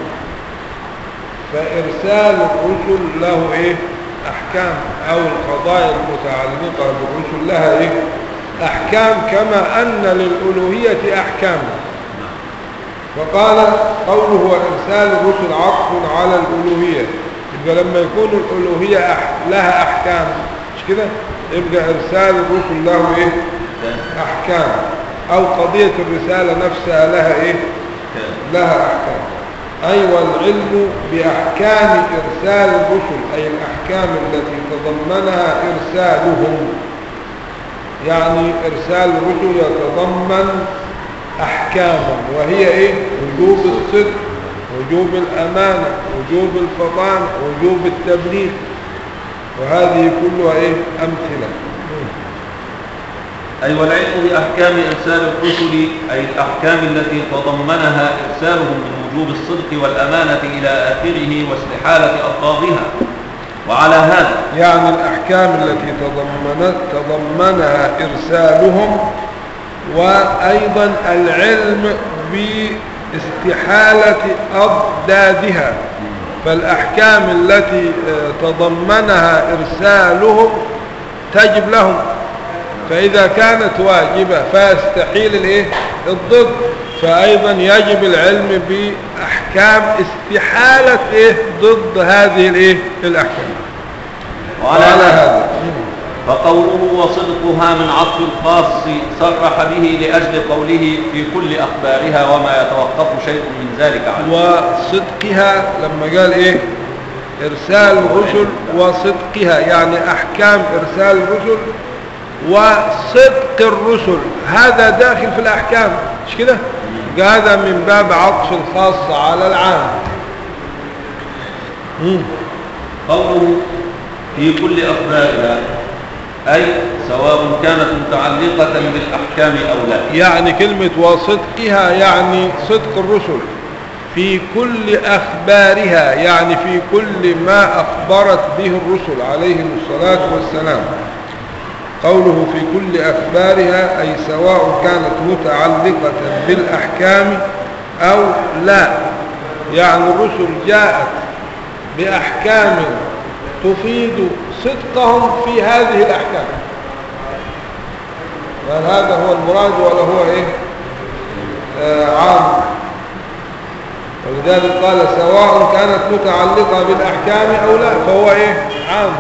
فإرسال الرسل له إيه أحكام أو القضايا المتعلقة بالرسل لها إيه أحكام كما أن للألوهية أحكام فقال قوله وإرسال الرسل عطف على الألوهية يبقى لما يكون الألوهية أح لها أحكام مش كده يبقى إرسال الرسل له إيه أحكام أو قضية الرسالة نفسها لها إيه لها أحكام أي والعلم بأحكام إرسال الرسل أي الأحكام التي تضمنها إرسالهم يعني إرسال الرسل يتضمن أحكاما وهي إيه وجوب الصدق وجوب الأمانة وجوب الفطان وجوب التبليغ وهذه كلها إيه أمثلة أي والعلم بأحكام إرسال الرسل أي الأحكام التي تضمنها إرسالهم من وجوب الصدق والأمانة إلى آخره واستحالة ألفاظها وعلى هذا يعني الأحكام التي تضمنت تضمنها إرسالهم وأيضا العلم باستحالة أضدادها فالأحكام التي آه، تضمنها إرسالهم تجب لهم فإذا كانت واجبة فيستحيل الإيه؟ الضد فأيضا يجب العلم بأحكام استحالة إيه؟ ضد هذه الإيه؟ الأحكام وعلى وعلى هذا هذا فقوله وصدقها من عطف الخاص صرح به لأجل قوله في كل أخبارها وما يتوقف شيء من ذلك عنه وصدقها لما قال ايه ارسال الرسل وصدقها يعني احكام ارسال الرسل وصدق الرسل هذا داخل في الاحكام مش كده يبقى هذا من باب عطف الخاص على العام مم. قوله في كل أخبارها أي سواء كانت متعلقة بالأحكام أو لا يعني كلمة وصدقها يعني صدق الرسل في كل أخبارها يعني في كل ما أخبرت به الرسل عليهم الصلاة والسلام قوله في كل أخبارها أي سواء كانت متعلقة بالأحكام أو لا يعني الرسل جاءت بأحكام تفيد صدقهم في هذه الأحكام فهل هذا هو المراد ولا هو إيه آه عام ولذلك قال سواء كانت متعلقة بالأحكام أو لا فهو إيه عام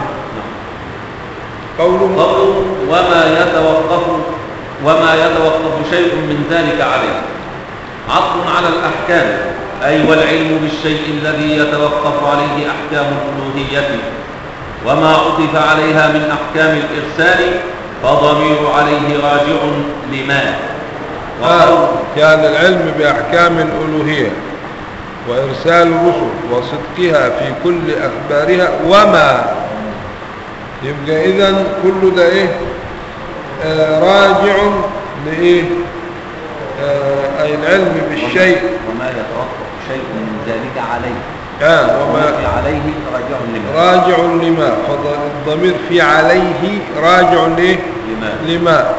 قوله قوله وما يتوقف وما يتوقف شيء من ذلك عليه عطف على الأحكام أي والعلم بالشيء الذي يتوقف عليه أحكام الألوهية وما عطف عليها من أحكام الإرسال فضمير عليه راجع لما وقول آه كان العلم بأحكام الألوهية وإرسال الرسل وصدقها في كل أخبارها وما يبقى إذن كل ده إيه آه راجع لإيه آه أي العلم بالشيء وما يتوقف شيء من ذلك عليه آه وما وما عليه راجع لما راجع لما فالضمير في عليه راجع لإيه لما لما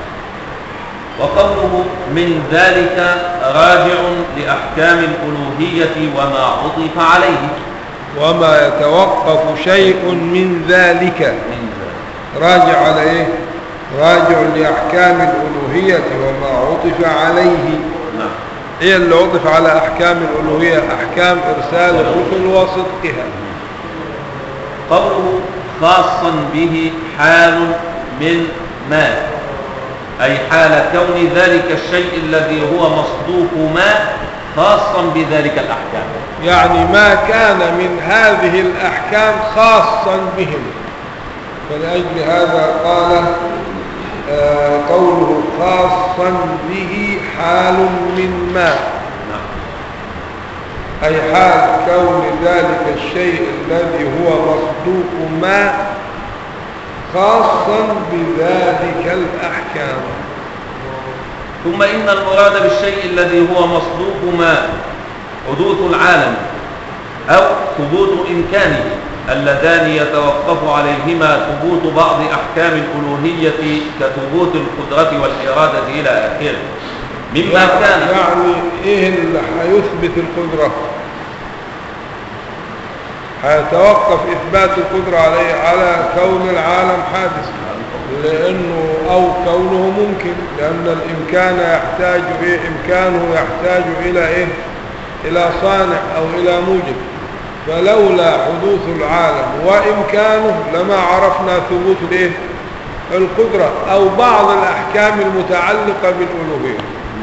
وقوله من ذلك راجع لأحكام الألوهية وما عطف عليه وما يتوقف شيء من ذلك من ذلك راجع على ايه راجع لأحكام الألوهية وما عطف عليه نعم ايه اللي عطف على أحكام الألوهية أحكام إرسال الرسل وصدقها قوله خاصا به حال من ما أي حال كون ذلك الشيء الذي هو مصدوق ما خاصا بذلك الأحكام يعني ما كان من هذه الأحكام خاصا بهم فلأجل هذا قال آه قوله خاصا به حال من ما نعم أي حال كون ذلك الشيء الذي هو مصدوق ما خاصا بذلك الأحكام ثم إن المراد بالشيء الذي هو مصدوق ما حدوث العالم أو ثبوت إمكانه اللذان يتوقف عليهما ثبوت بعض أحكام الألوهية كثبوت القدرة والإرادة إلى آخره مما كان يعني ايه اللي هيثبت القدرة هيتوقف اثبات القدرة عليه على كون العالم حادث لانه او كونه ممكن لان الامكان يحتاج ايه امكانه يحتاج الى ايه الى صانع او الى موجب فلولا حدوث العالم وامكانه لما عرفنا ثبوت الايه القدرة او بعض الاحكام المتعلقة بالالوهية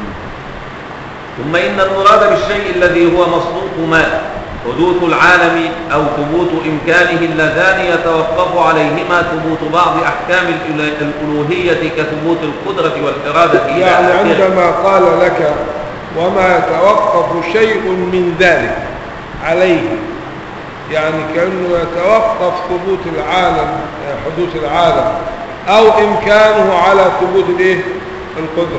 ثم إن المراد بالشيء الذي هو مصدوق ما حدوث العالم أو ثبوت إمكانه اللذان يتوقف عليهما ثبوت بعض أحكام الأل- الألوهية كثبوت القدرة والإرادة إلى يعني آخره عندما قال لك وما يتوقف شيء من ذلك عليه يعني كأنه يتوقف ثبوت العالم حدوث العالم أو إمكانه على ثبوت الإيه؟ القدرة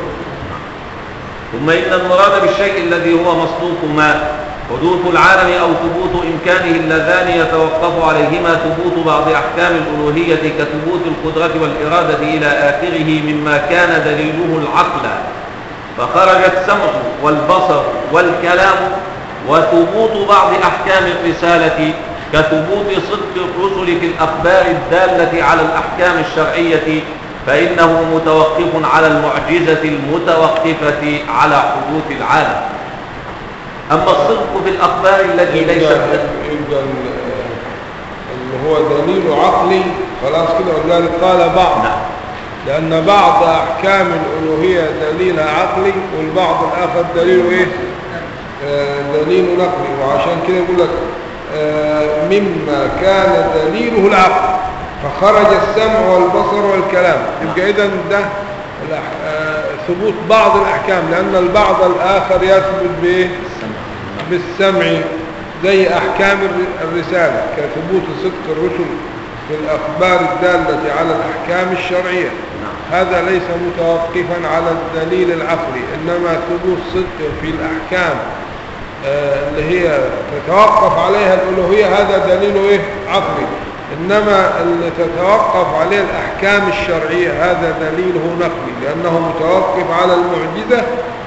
ثم إن المراد بالشيء الذي هو مصدوق ما حدوث العالم أو ثبوت إمكانه اللذان يتوقف عليهما ثبوت بعض أحكام الألوهية كثبوت القدرة والإرادة إلى آخره مما كان دليله العقل فخرج السمع والبصر والكلام وثبوت بعض أحكام الرسالة كثبوت صدق الرسل في الأخبار الدالة على الأحكام الشرعية فإنه متوقف على المعجزة المتوقفة على حدوث العالم أما الصدق في الأخبار التي يبقى, ليست يبقى ال- اللي هو دليل عقلي خلاص كده ولذلك قال بعض نعم لأن بعض أحكام الألوهية دليلها عقلي والبعض الآخر دليله إيه؟ آه، دليل نقلي وعشان كده يقول لك آه، مما كان دليله العقل فخرج السمع والبصر والكلام يبقى إذا ده الأح- آه، ثبوت بعض الأحكام لأن البعض الآخر يثبت بإيه؟ بالسمع زي أحكام الر- الرسالة كثبوت صدق الرسل في الأخبار الدالة على الأحكام الشرعية هذا ليس متوقفا على الدليل العقلي إنما ثبوت صدق في الأحكام آه، اللي هي تتوقف عليها الألوهية هذا دليله إيه؟ عقلي إنما اللي تتوقف عليه الأحكام الشرعية هذا دليله نقلي لأنه متوقف على المعجزة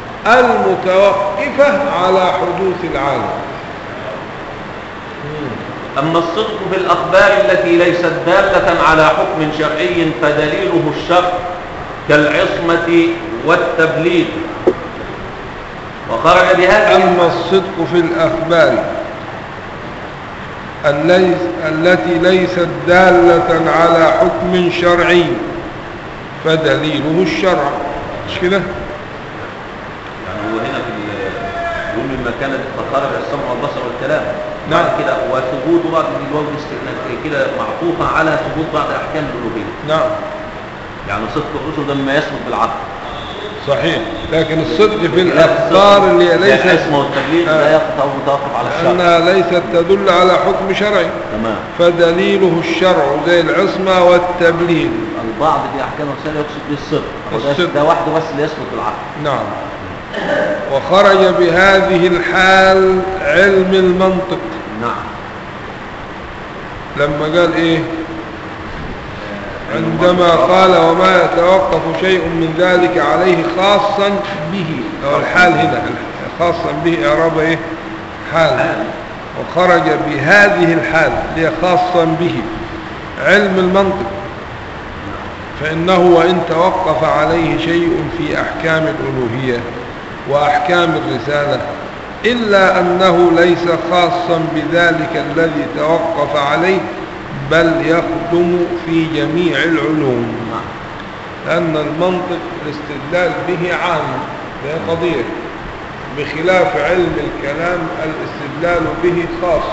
المتوقفة على حدوث العالم أما الصدق في الأخبار التي ليست دالة على حكم شرعي فدليله الشرع كالعصمة والتبليغ وخرج بهذه أما الصدق في الأخبار الليس- التي ليست دالة على حكم شرعي فدليله الشرع مش كده؟ يعني هو هنا في ال- يقول مما كان فخرج السمع والبصر والكلام نعم. بعد كده وثبوت بعض الواو الاستئناف كده معطوفة على ثبوت بعض أحكام الألوهية نعم يعني صدق الرسل ده مما يثبت بالعقل صحيح لكن الصدق في الأخبار اللي هي ليست العصمة والتبليغ آه. لا يقطع متوقف على الشرع أنها ليست تدل على حكم شرعي تمام فدليله الشرع زي العصمة والتبليغ البعض في أحكام الرسالة يقصد به الصدق وده الصدق. ده وحده بس اللي يثبت بالعقل نعم وخرج بهذه الحال علم المنطق نعم لما قال ايه عندما قال وما يتوقف شيء من ذلك عليه خاصا به او الحال هنا خاصا به اعراب ايه حال وخرج بهذه الحال اللي هي خاصا به علم المنطق فإنه وإن توقف عليه شيء في أحكام الألوهية وأحكام الرسالة إلا أنه ليس خاصا بذلك الذي توقف عليه بل يخدم في جميع العلوم نعم لأن المنطق الاستدلال به عام ده قضية بخلاف علم الكلام الاستدلال به خاص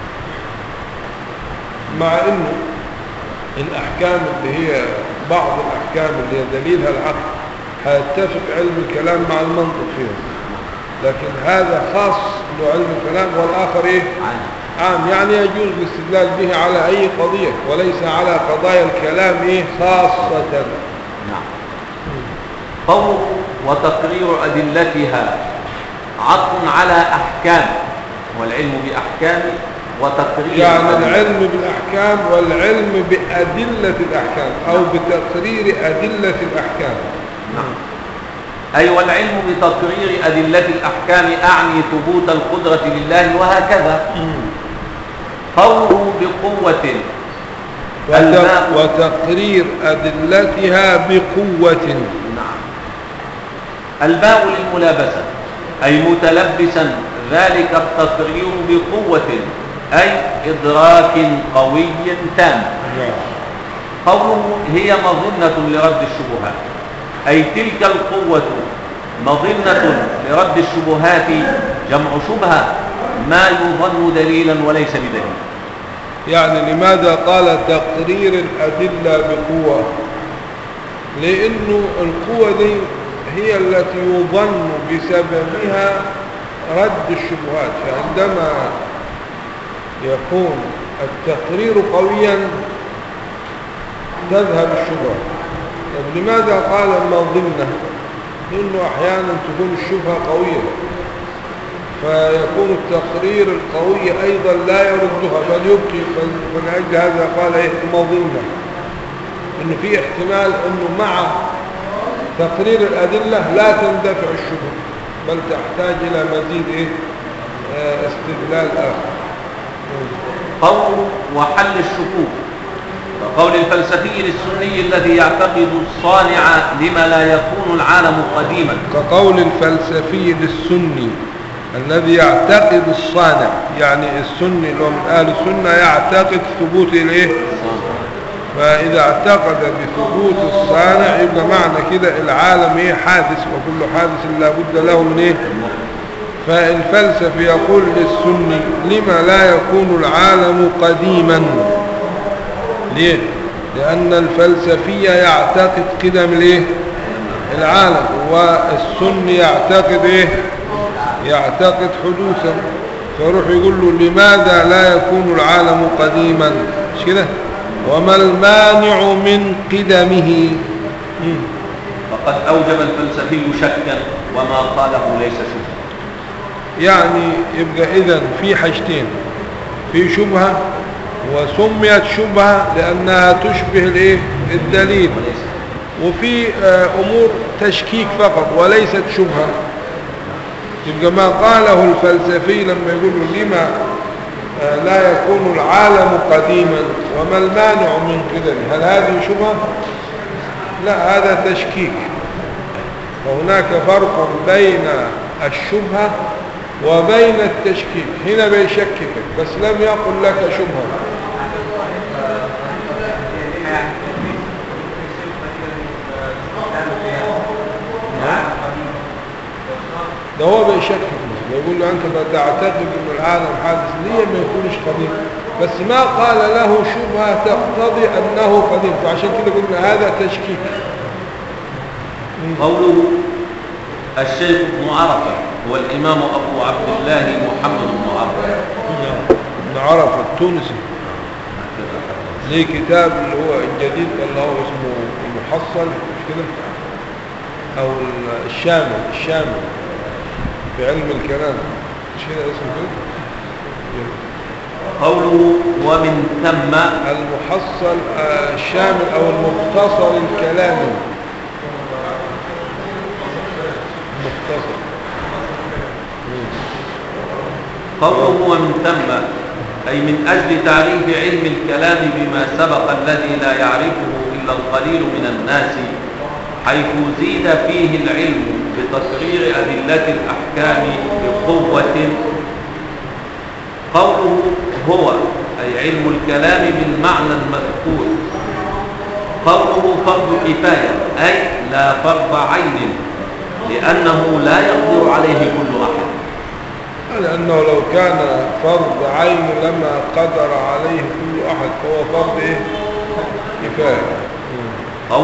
مع أنه الأحكام اللي هي بعض الأحكام اللي هي دليلها العقل هيتفق علم الكلام مع المنطق فيها لكن هذا خاص بعلم الكلام والآخر إيه عن عام يعني يجوز الاستدلال به على أي قضية وليس على قضايا الكلام إيه خاصة نعم قوله وتقرير أدلتها عطف على أحكام والعلم بأحكام وتقرير يعني أدلة. العلم بالأحكام والعلم بأدلة الأحكام أو بتقرير أدلة الأحكام نعم أي والعلم بتقرير أدلة الأحكام أعني ثبوت القدرة لله وهكذا قوله بقوة وت- الماء. وتقرير أدلتها بقوة نعم الباء للملابسة أي متلبسا ذلك التقرير بقوة أي إدراك قوي تام قوله هي مظنة لرد الشبهات أي تلك القوة مظنة لرد الشبهات جمع شبهة ما يظن دليلا وليس بدليل يعني لماذا قال تقرير الأدلة بقوة لأنه القوة دي هي التي يظن بسببها رد الشبهات فعندما يكون التقرير قويا تذهب الشبهة طب لماذا قال مظنة لأنه أحيانا تكون الشبهة قوية فيكون التقرير القوي أيضا لا يردها بل يبقي من أجل هذا قال إيه مظنة إنه في احتمال إنه مع تقرير الأدلة لا تندفع الشبهة بل تحتاج إلى مزيد إيه آه، استدلال آخر قول وحل الشكوك وقول الفلسفي للسني الذي يعتقد الصانع لما لا يكون العالم قديما كقول الفلسفي للسني الذي يعتقد الصانع يعني السني اللي هو من أهل السنة يعتقد ثبوت الإيه فإذا اعتقد بثبوت الصانع يبقى معنى كده العالم إيه حادث وكل حادث لا بد له من إيه فالفلسفي يقول للسني لما لا يكون العالم قديما ليه لأن الفلسفية يعتقد قدم الإيه العالم والسني يعتقد إيه يعتقد حدوثا فيروح يقول له لماذا لا يكون العالم قديما مش كده وما المانع من قدمه مم. فقد أوجب الفلسفي شكا وما قاله ليس شبها يعني يبقى إذا في حاجتين في شبهة وسميت شبهة لأنها تشبه الإيه الدليل وليس وفي آه، أمور تشكيك فقط وليست شبهة يبقى ما قاله الفلسفي لما يقول لما آه، لا يكون العالم قديما وما المانع من قدمه هل هذه شبهة؟ لا هذا تشكيك وهناك فرق بين الشبهة وبين التشكيك هنا بيشككك بس لم يقل لك شبهة ده هو بيشكك بيقول له انت تعتقد ان العالم حادث ليه ما يكونش قديم بس ما قال له شبهه تقتضي انه قديم فعشان كده قلنا هذا تشكيك قوله الشيخ ابن عرفة هو الإمام أبو عبد الله محمد بن عرفة ابن عرفه التونسي ليه كتاب اللي هو الجديد اللي هو اسمه المحصل مش كده او الشامل الشامل في علم الكلام مش كده اسمه كده قوله ومن ثم المحصل آه، الشامل او المختصر الكلامي مختصر قوله ومن ثم أي من أجل تعريف علم الكلام بما سبق الذي لا يعرفه إلا القليل من الناس حيث زيد فيه العلم بتقرير أدلة الأحكام بقوة قوله هو أي علم الكلام بالمعنى المذكور قوله فرض كفاية أي لا فرض عين لأنه لا يقدر عليه كل أحد لأنه لو كان فرض عين لما قدر عليه كل أحد فهو فرض إيه؟ كفاية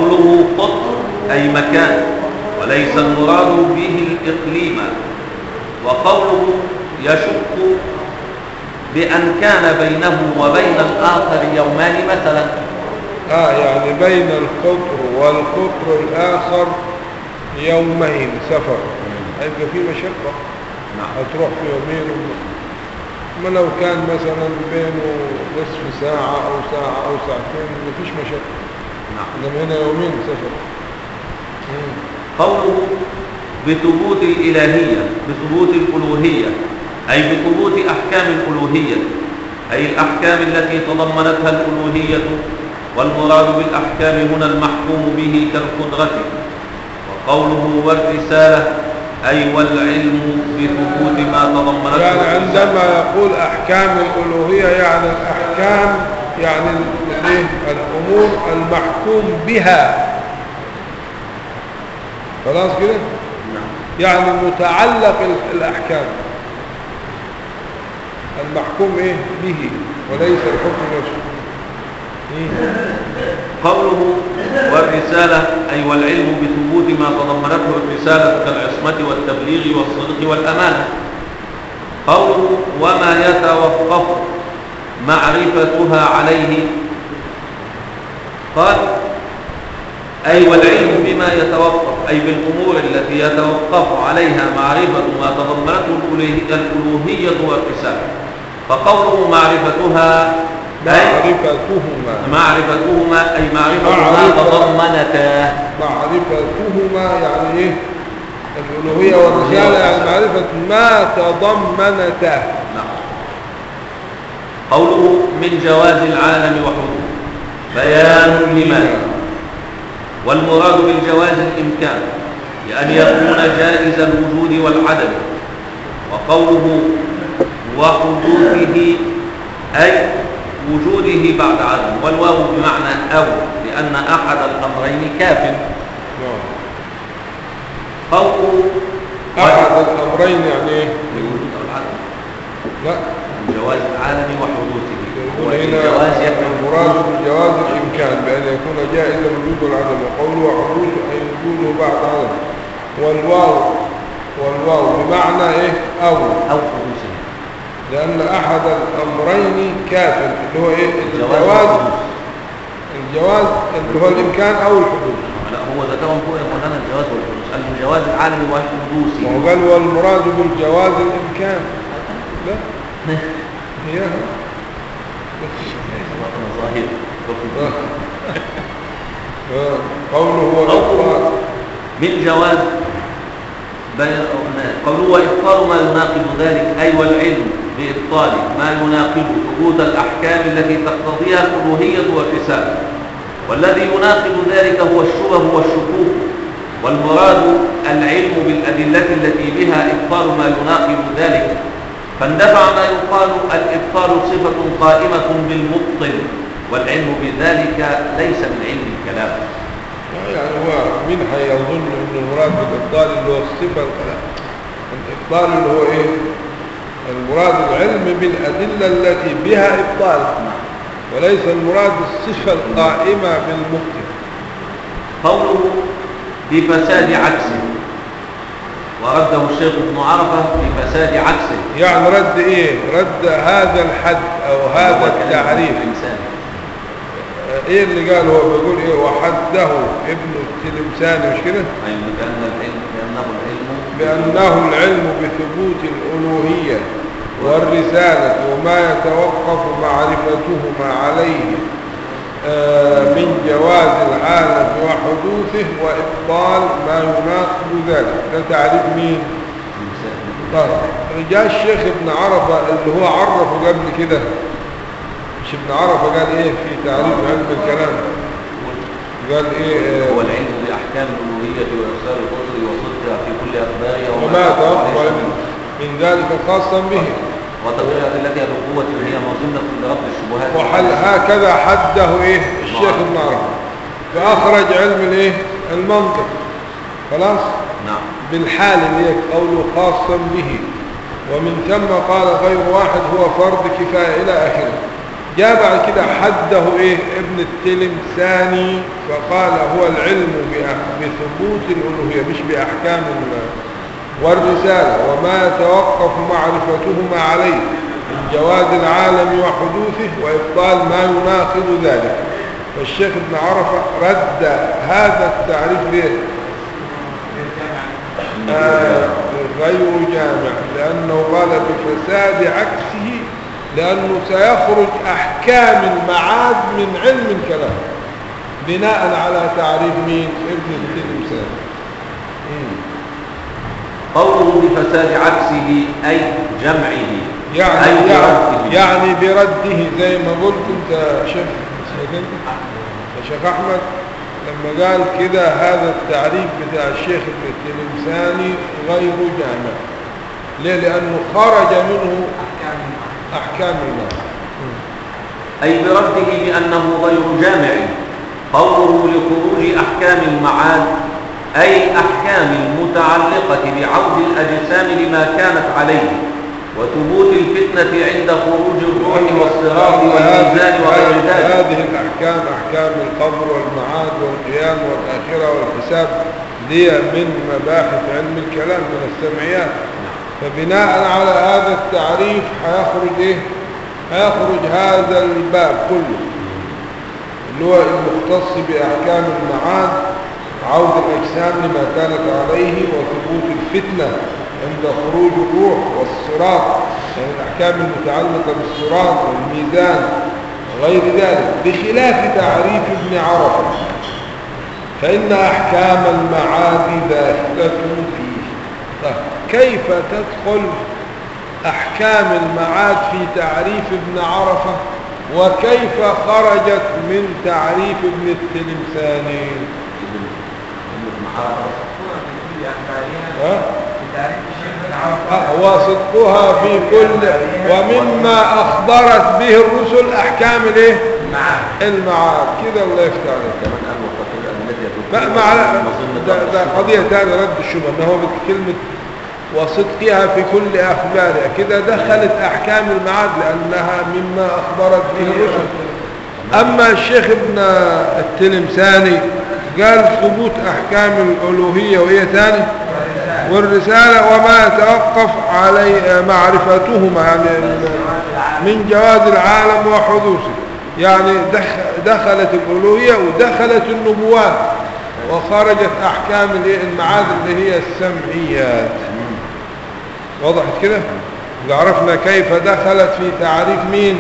قوله قطر أي مكان وليس المراد به الإقليم وقوله يشك بأن كان بينه وبين الآخر يومان مثلا اه يعني بين القطر والقطر الاخر يومين سفر هيبقى في مشقة نعم هتروح في يومين و- ما لو كان مثلا بينه نصف ساعة او ساعة او ساعتين مفيش مشقة نعم انما هنا يومين سفر مم. قوله بثبوت الإلهية بثبوت الألوهية أي بثبوت أحكام الألوهية أي الأحكام التي تضمنتها الألوهية والمراد بالأحكام هنا المحكوم به كالقدرة وقوله والرسالة أي والعلم بثبوت ما تضمنته يعني الرسالة. عندما يقول احكام الالوهية يعني الاحكام يعني ال- الايه الامور المحكوم بها خلاص كده نعم. يعني متعلق ال- الأحكام المحكوم إيه به وليس الحكم نفسه إيه؟ قوله والرسالة أي والعلم بثبوت ما تضمنته الرسالة كالعصمة والتبليغ والصدق والأمانة قوله وما يتوقف معرفتها عليه قال أي والعلم بما يتوقف أي بالأمور التي يتوقف عليها معرفة ما تضمنته الألوهي- الألوهية والرسالة فقوله معرفتها أي معرفتهما معرفتهما أي معرفة ما معرفة. تضمنتا معرفتهما يعني إيه الألوهية والرسالة يعني معرفة ما تضمنته نعم قوله من جواز العالم وحدوده بيان لماذا والمراد بالجواز الإمكان لأن يكون جائز الوجود والعدم وقوله وحدوثه أي وجوده بعد عدم والواو بمعنى أو لأن أحد الأمرين كاف نعم. قوله أحد الأمرين يعني إيه الوجود أو العدم لا من جواز العالم وحدوثه يقول هنا والجواز يكون المراد بالجواز الإمكان بأن يكون جائز الوجود والعدم وقوله وحدوث أي وجوده بعد عدم والواو والواو بمعنى إيه أو أو حدوثه لأن أحد الأمرين كاف اللي هو إيه الجواز الجواز والحدوث. الجواز اللي هو الإمكان أو الحدوث لا هو ذكرهم فوق يقول لنا الجواز والحدوث قال من جواز العالم وحدوثه وهو قال والمراد بالجواز الإمكان لا هي ظاهر قوله هو قوله من جواز بين قوله وإبطال ما يناقض ذلك أي والعلم بإبطال ما يناقض ثبوت الأحكام التي تقتضيها الألوهية والرسالة والذي يناقض ذلك هو الشبه والشكوك والمراد العلم بالأدلة التي بها إبطال ما يناقض ذلك فاندفع ما يقال الإبطال صفة قائمة بالمبطل والعلم بذلك ليس من علم الكلام يعني هو مين هيظن ان المراد بالابطال اللي هو الصفه الكلام الابطال اللي هو ايه المراد العلم بالادله التي بها ابطال وليس المراد الصفه القائمه بالمبطل قوله بفساد عكسه ورده الشيخ ابن عرفة بفساد عكسه يعني رد ايه رد هذا الحد او هذا وهو كلام التعريف الإنسان ايه اللي قال هو بيقول ايه وحده ابن التلمساني مش كده أي بأن العلم بأنه العلم بأنه العلم بثبوت الألوهية والرسالة وما يتوقف معرفتهما عليه آه، من جواز العالم وحدوثه وإبطال ما يناقض ذلك ده تعريف مين؟ الإنسان. طيب جاء الشيخ ابن عرفة اللي هو عرفه قبل كده مش ابن عرفة قال ايه في تعريف علم الكلام قال ايه هو آه، العلم بأحكام الألوهية وإرسال الرسل وصدقها في كل أخبارها وما يتوقف يتوقف عليه من ذلك خاصا به وتغيير أدلتها بالقوة وهي موزنة لرفض الشبهات وحل هكذا حده ايه الشيخ ابن عرفة فأخرج علم الايه المنطق خلاص نعم بالحال اللي هي قوله خاصا به ومن ثم قال غير واحد هو فرض كفاية إلى آخره جاء بعد كده حده إيه ابن التلمساني فقال هو العلم بأح- بثبوت الألوهية مش بأحكام ال- والرسالة وما يتوقف معرفتهما عليه من جواز العالم وحدوثه وإبطال ما يناقض ذلك فالشيخ ابن عرفة رد هذا التعريف ليه آه غير جامع لأنه قال بفساد عكسه لأنه سيخرج أحكام المعاد من علم الكلام بناء على تعريف مين ابن التلمسان قوله بفساد عكسه أي جمعه يعني أي يعني, برده يعني برده زي ما قلت انت يا شيخ اسمك انت يا شيخ احمد لما قال كده هذا التعريف بتاع الشيخ ابن التلمساني غير جامع ليه لانه خرج منه احكام المال أي برده بأنه غير جامع قوله لخروج أحكام المعاد أي أحكام المتعلقة بعود الأجسام لما كانت عليه وثبوت الفتنة عند خروج الروح والصراط والميزان وغير ذلك هذه الأحكام أحكام القبر والمعاد والقيام والآخرة والحساب دي من مباحث علم الكلام من السمعيات فبناء على هذا التعريف هيخرج ايه هيخرج هذا الباب كله اللي هو المختص بأحكام المعاد عود الأجسام لما كانت عليه وثبوت الفتنة عند خروج الروح والصراط يعني الأحكام المتعلقة بالصراط والميزان وغير ذلك بخلاف تعريف ابن عرفة فإن أحكام المعاد داخلة فيه طيب كيف تدخل أحكام المعاد في تعريف ابن عرفة وكيف خرجت من تعريف ابن التلمساني ها؟ آه، وصدقها في كل ومما أخبرت به الرسل أحكام الايه المعاد كده الله يفتح عليك كمان قال وقتل التي ما مع ده, ده قضية تانية رد الشبهة ان هو بكلمة وصدقها في كل أخبارها كده دخلت أحكام المعاد لأنها مما أخبرت به الرسل أما الشيخ ابن التلمساني قال ثبوت أحكام الألوهية وهي تاني والرسالة وما يتوقف علي معرفتهما يعني من جواز العالم وحدوثه يعني دخ- دخلت الألوهية ودخلت النبوات وخرجت أحكام الإيه؟ المعاد اللي هي السمعيات وضحت كده عرفنا كيف دخلت في تعريف مين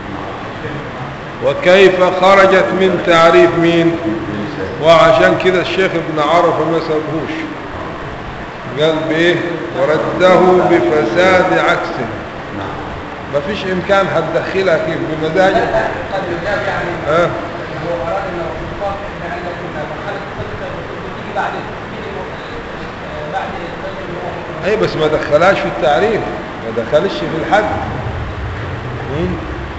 وكيف خرجت من تعريف مين وعشان كده الشيخ ابن عرفة ما سابهوش قال بايه ورده بفساد عكسه نعم ما فيش امكان هتدخلها كيف بمزاجك قد يجاب يعني ها هو اراد ان الصفات احنا عندنا كنا مرحله الصدق بتيجي بعد بتيجي آه، بعد الرجل اللي هو اي بس ما دخلهاش في التعريف ما دخلش في الحد مم.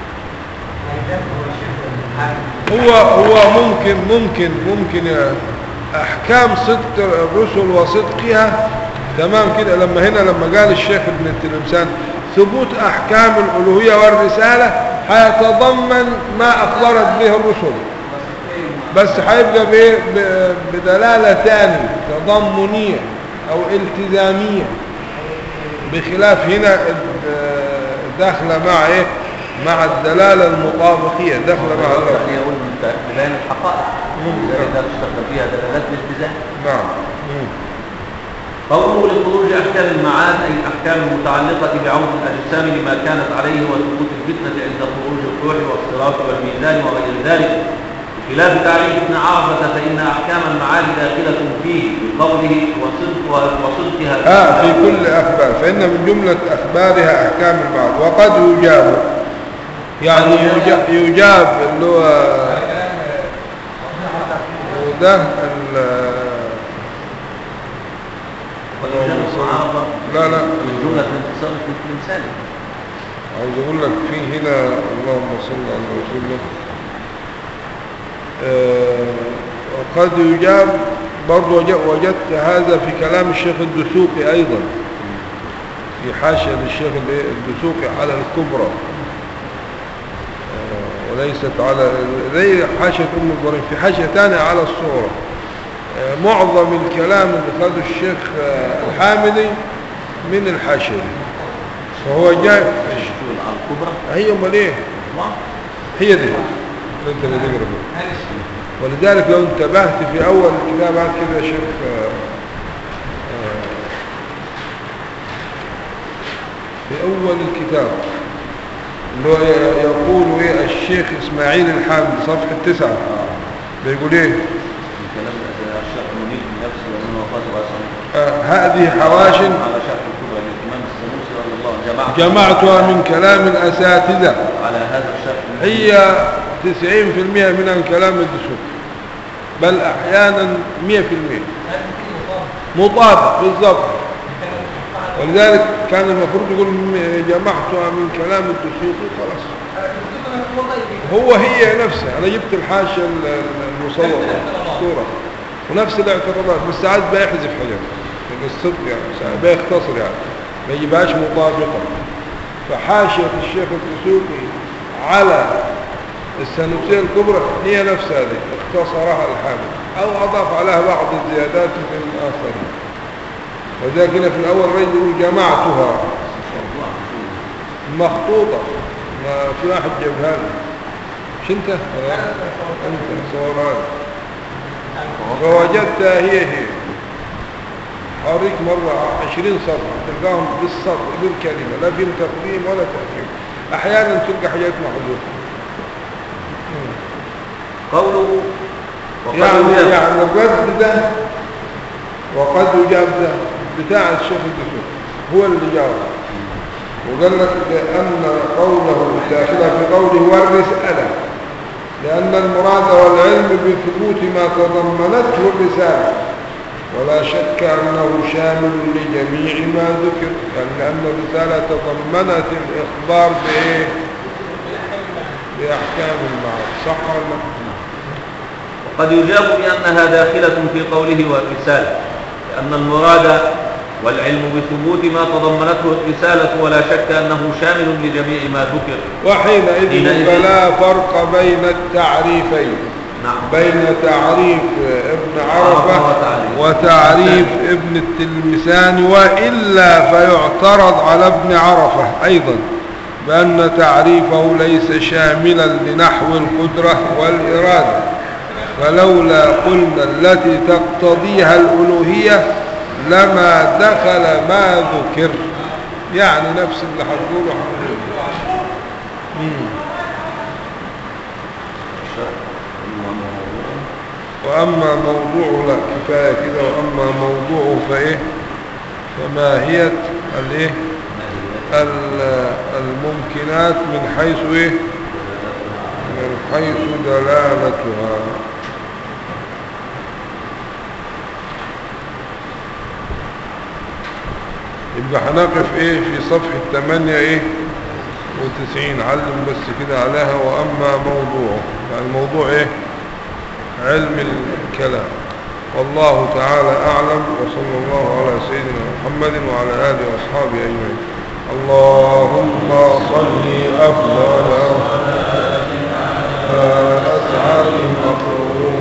هو هو ممكن ممكن ممكن يا- احكام صدق الرسل وصدقها تمام كده لما هنا لما قال الشيخ ابن التلمسان ثبوت احكام الالوهيه والرساله هيتضمن ما اخبرت به الرسل بس هيبقى بايه ب- بدلاله تاني تضمنيه او التزاميه بخلاف هنا ال- داخله مع ايه مع الدلاله المطابقيه داخله مع اللفظ يعني يقول من بيان الحقائق مم. إذا تستخدم فيها دلالات الالتزام نعم مم. قوله لخروج أحكام المعاد أي الأحكام المتعلقة بعود الأجسام لما كانت عليه وثبوت الفتنة عند خروج الروح والصراط والميزان وغير ذلك بخلاف تعريف ابن عرفة فإن أحكام المعاد داخلة فيه بقوله وصدق وصدقها آه في كل أخبار فإن من جملة أخبارها أحكام البعض وقد يجاب يعني يجاب, يجاب اللي هو وده ال- والإنسان المعارضة لا لا من جملة الانتصار في الإنسان عاوز أقول لك في هنا اللهم صل على رسول الله آه وقد يجاب برضو وج- وجدت هذا في كلام الشيخ الدسوقي أيضا في حاشية للشيخ ال- الدسوقي على الكبرى آه، وليست على زي حاشية أم البرين في حاشية تانية على الصورة آه، معظم الكلام اللي خده الشيخ آه، الحامدي من الحاشية فهو جاي شو الكبرى هي امال ايه ما هي دي اللي انت اللي تقرا بها. هذا الشيء ولذلك لو انتبهت في اول الكتاب بعد كده يا شيخ آه، آه، في اول الكتاب اللي هو ي- يقول ايه الشيخ اسماعيل الحامد صفحة تسعة بيقول ايه الكلام ده الشيخ منيب بنفسه لأنه وفاته أصلا آه هذه حواش على شرح الكبرى للإمام السنوسي رضي الله عنه جمعت جمعتها من كلام الاساتذة على هذا الشرح هي 90% منها من كلام الدسوق بل احيانا 100% هذا في مصاب مطابق بالضبط كان مصاب ولذلك كان المفروض يقول م- جمعتها من كلام الدسوقي خلاص هو هي نفسها انا جبت الحاشيه ال- ال- المصوره الصوره ونفس الاعتراضات بس ساعات بيحذف حاجات من الصدق يعني ساعات بيختصر يعني ما يجيبهاش مطابقه فحاشيه الشيخ الدسوقي على السنوسيه الكبرى هي نفسها هذه اختصرها الحامل او اضاف عليها بعض الزيادات من اخرين وذلك هنا في الاول رجل يقول جمعتها مخطوطة ما في واحد جابها لي مش انت ولا انت صورها لي. فوجدتها هي هي أوريك مرة عشرين صفحة تلقاهم بالسطر بالكلمة لا فيهم تقديم ولا تأخير أحيانا تلقى حاجات محذوفة قوله وقد يعني يجاب يعني الرد ده وقد يجاب ده بتاع الشيخ الدكتور هو اللي جاوب وقال لك لأن قوله داخله في قوله والرسالة لأن المراد والعلم بثبوت ما تضمنته الرسالة ولا شك أنه شامل لجميع ما ذكر يعني لأن الرسالة تضمنت الإخبار بإيه؟ بأحكام المعاد صح ولا لا؟ وقد يجاب بأنها داخلة في قوله والرسالة لأن المراد والعلم بثبوت ما تضمنته الرسالة ولا شك أنه شامل لجميع ما ذكر وحينئذ حينئذ. فلا فرق بين التعريفين نعم بين تعريف ابن عرفة وتعريف. وتعريف ابن التلمسان وإلا فيعترض على ابن عرفة أيضا بأن تعريفه ليس شاملا لنحو القدرة والإرادة فلولا قلنا التي تقتضيها الألوهية لما دخل ما ذكر يعني نفس اللي هتقوله هنقوله مم. وأما موضوعه لا كفاية كده وأما موضوعه فإيه فماهية الإيه ال- الممكنات من حيث إيه من حيث دلالتها يبقى هنقف ايه في صفحة 8 ايه وتسعين علم بس كده عليها واما موضوعه يعني الموضوع ايه علم الكلام والله تعالى أعلم وصلى الله على سيدنا محمد وعلى آله وأصحابه أجمعين اللهم صل أفضل أسعد مقرون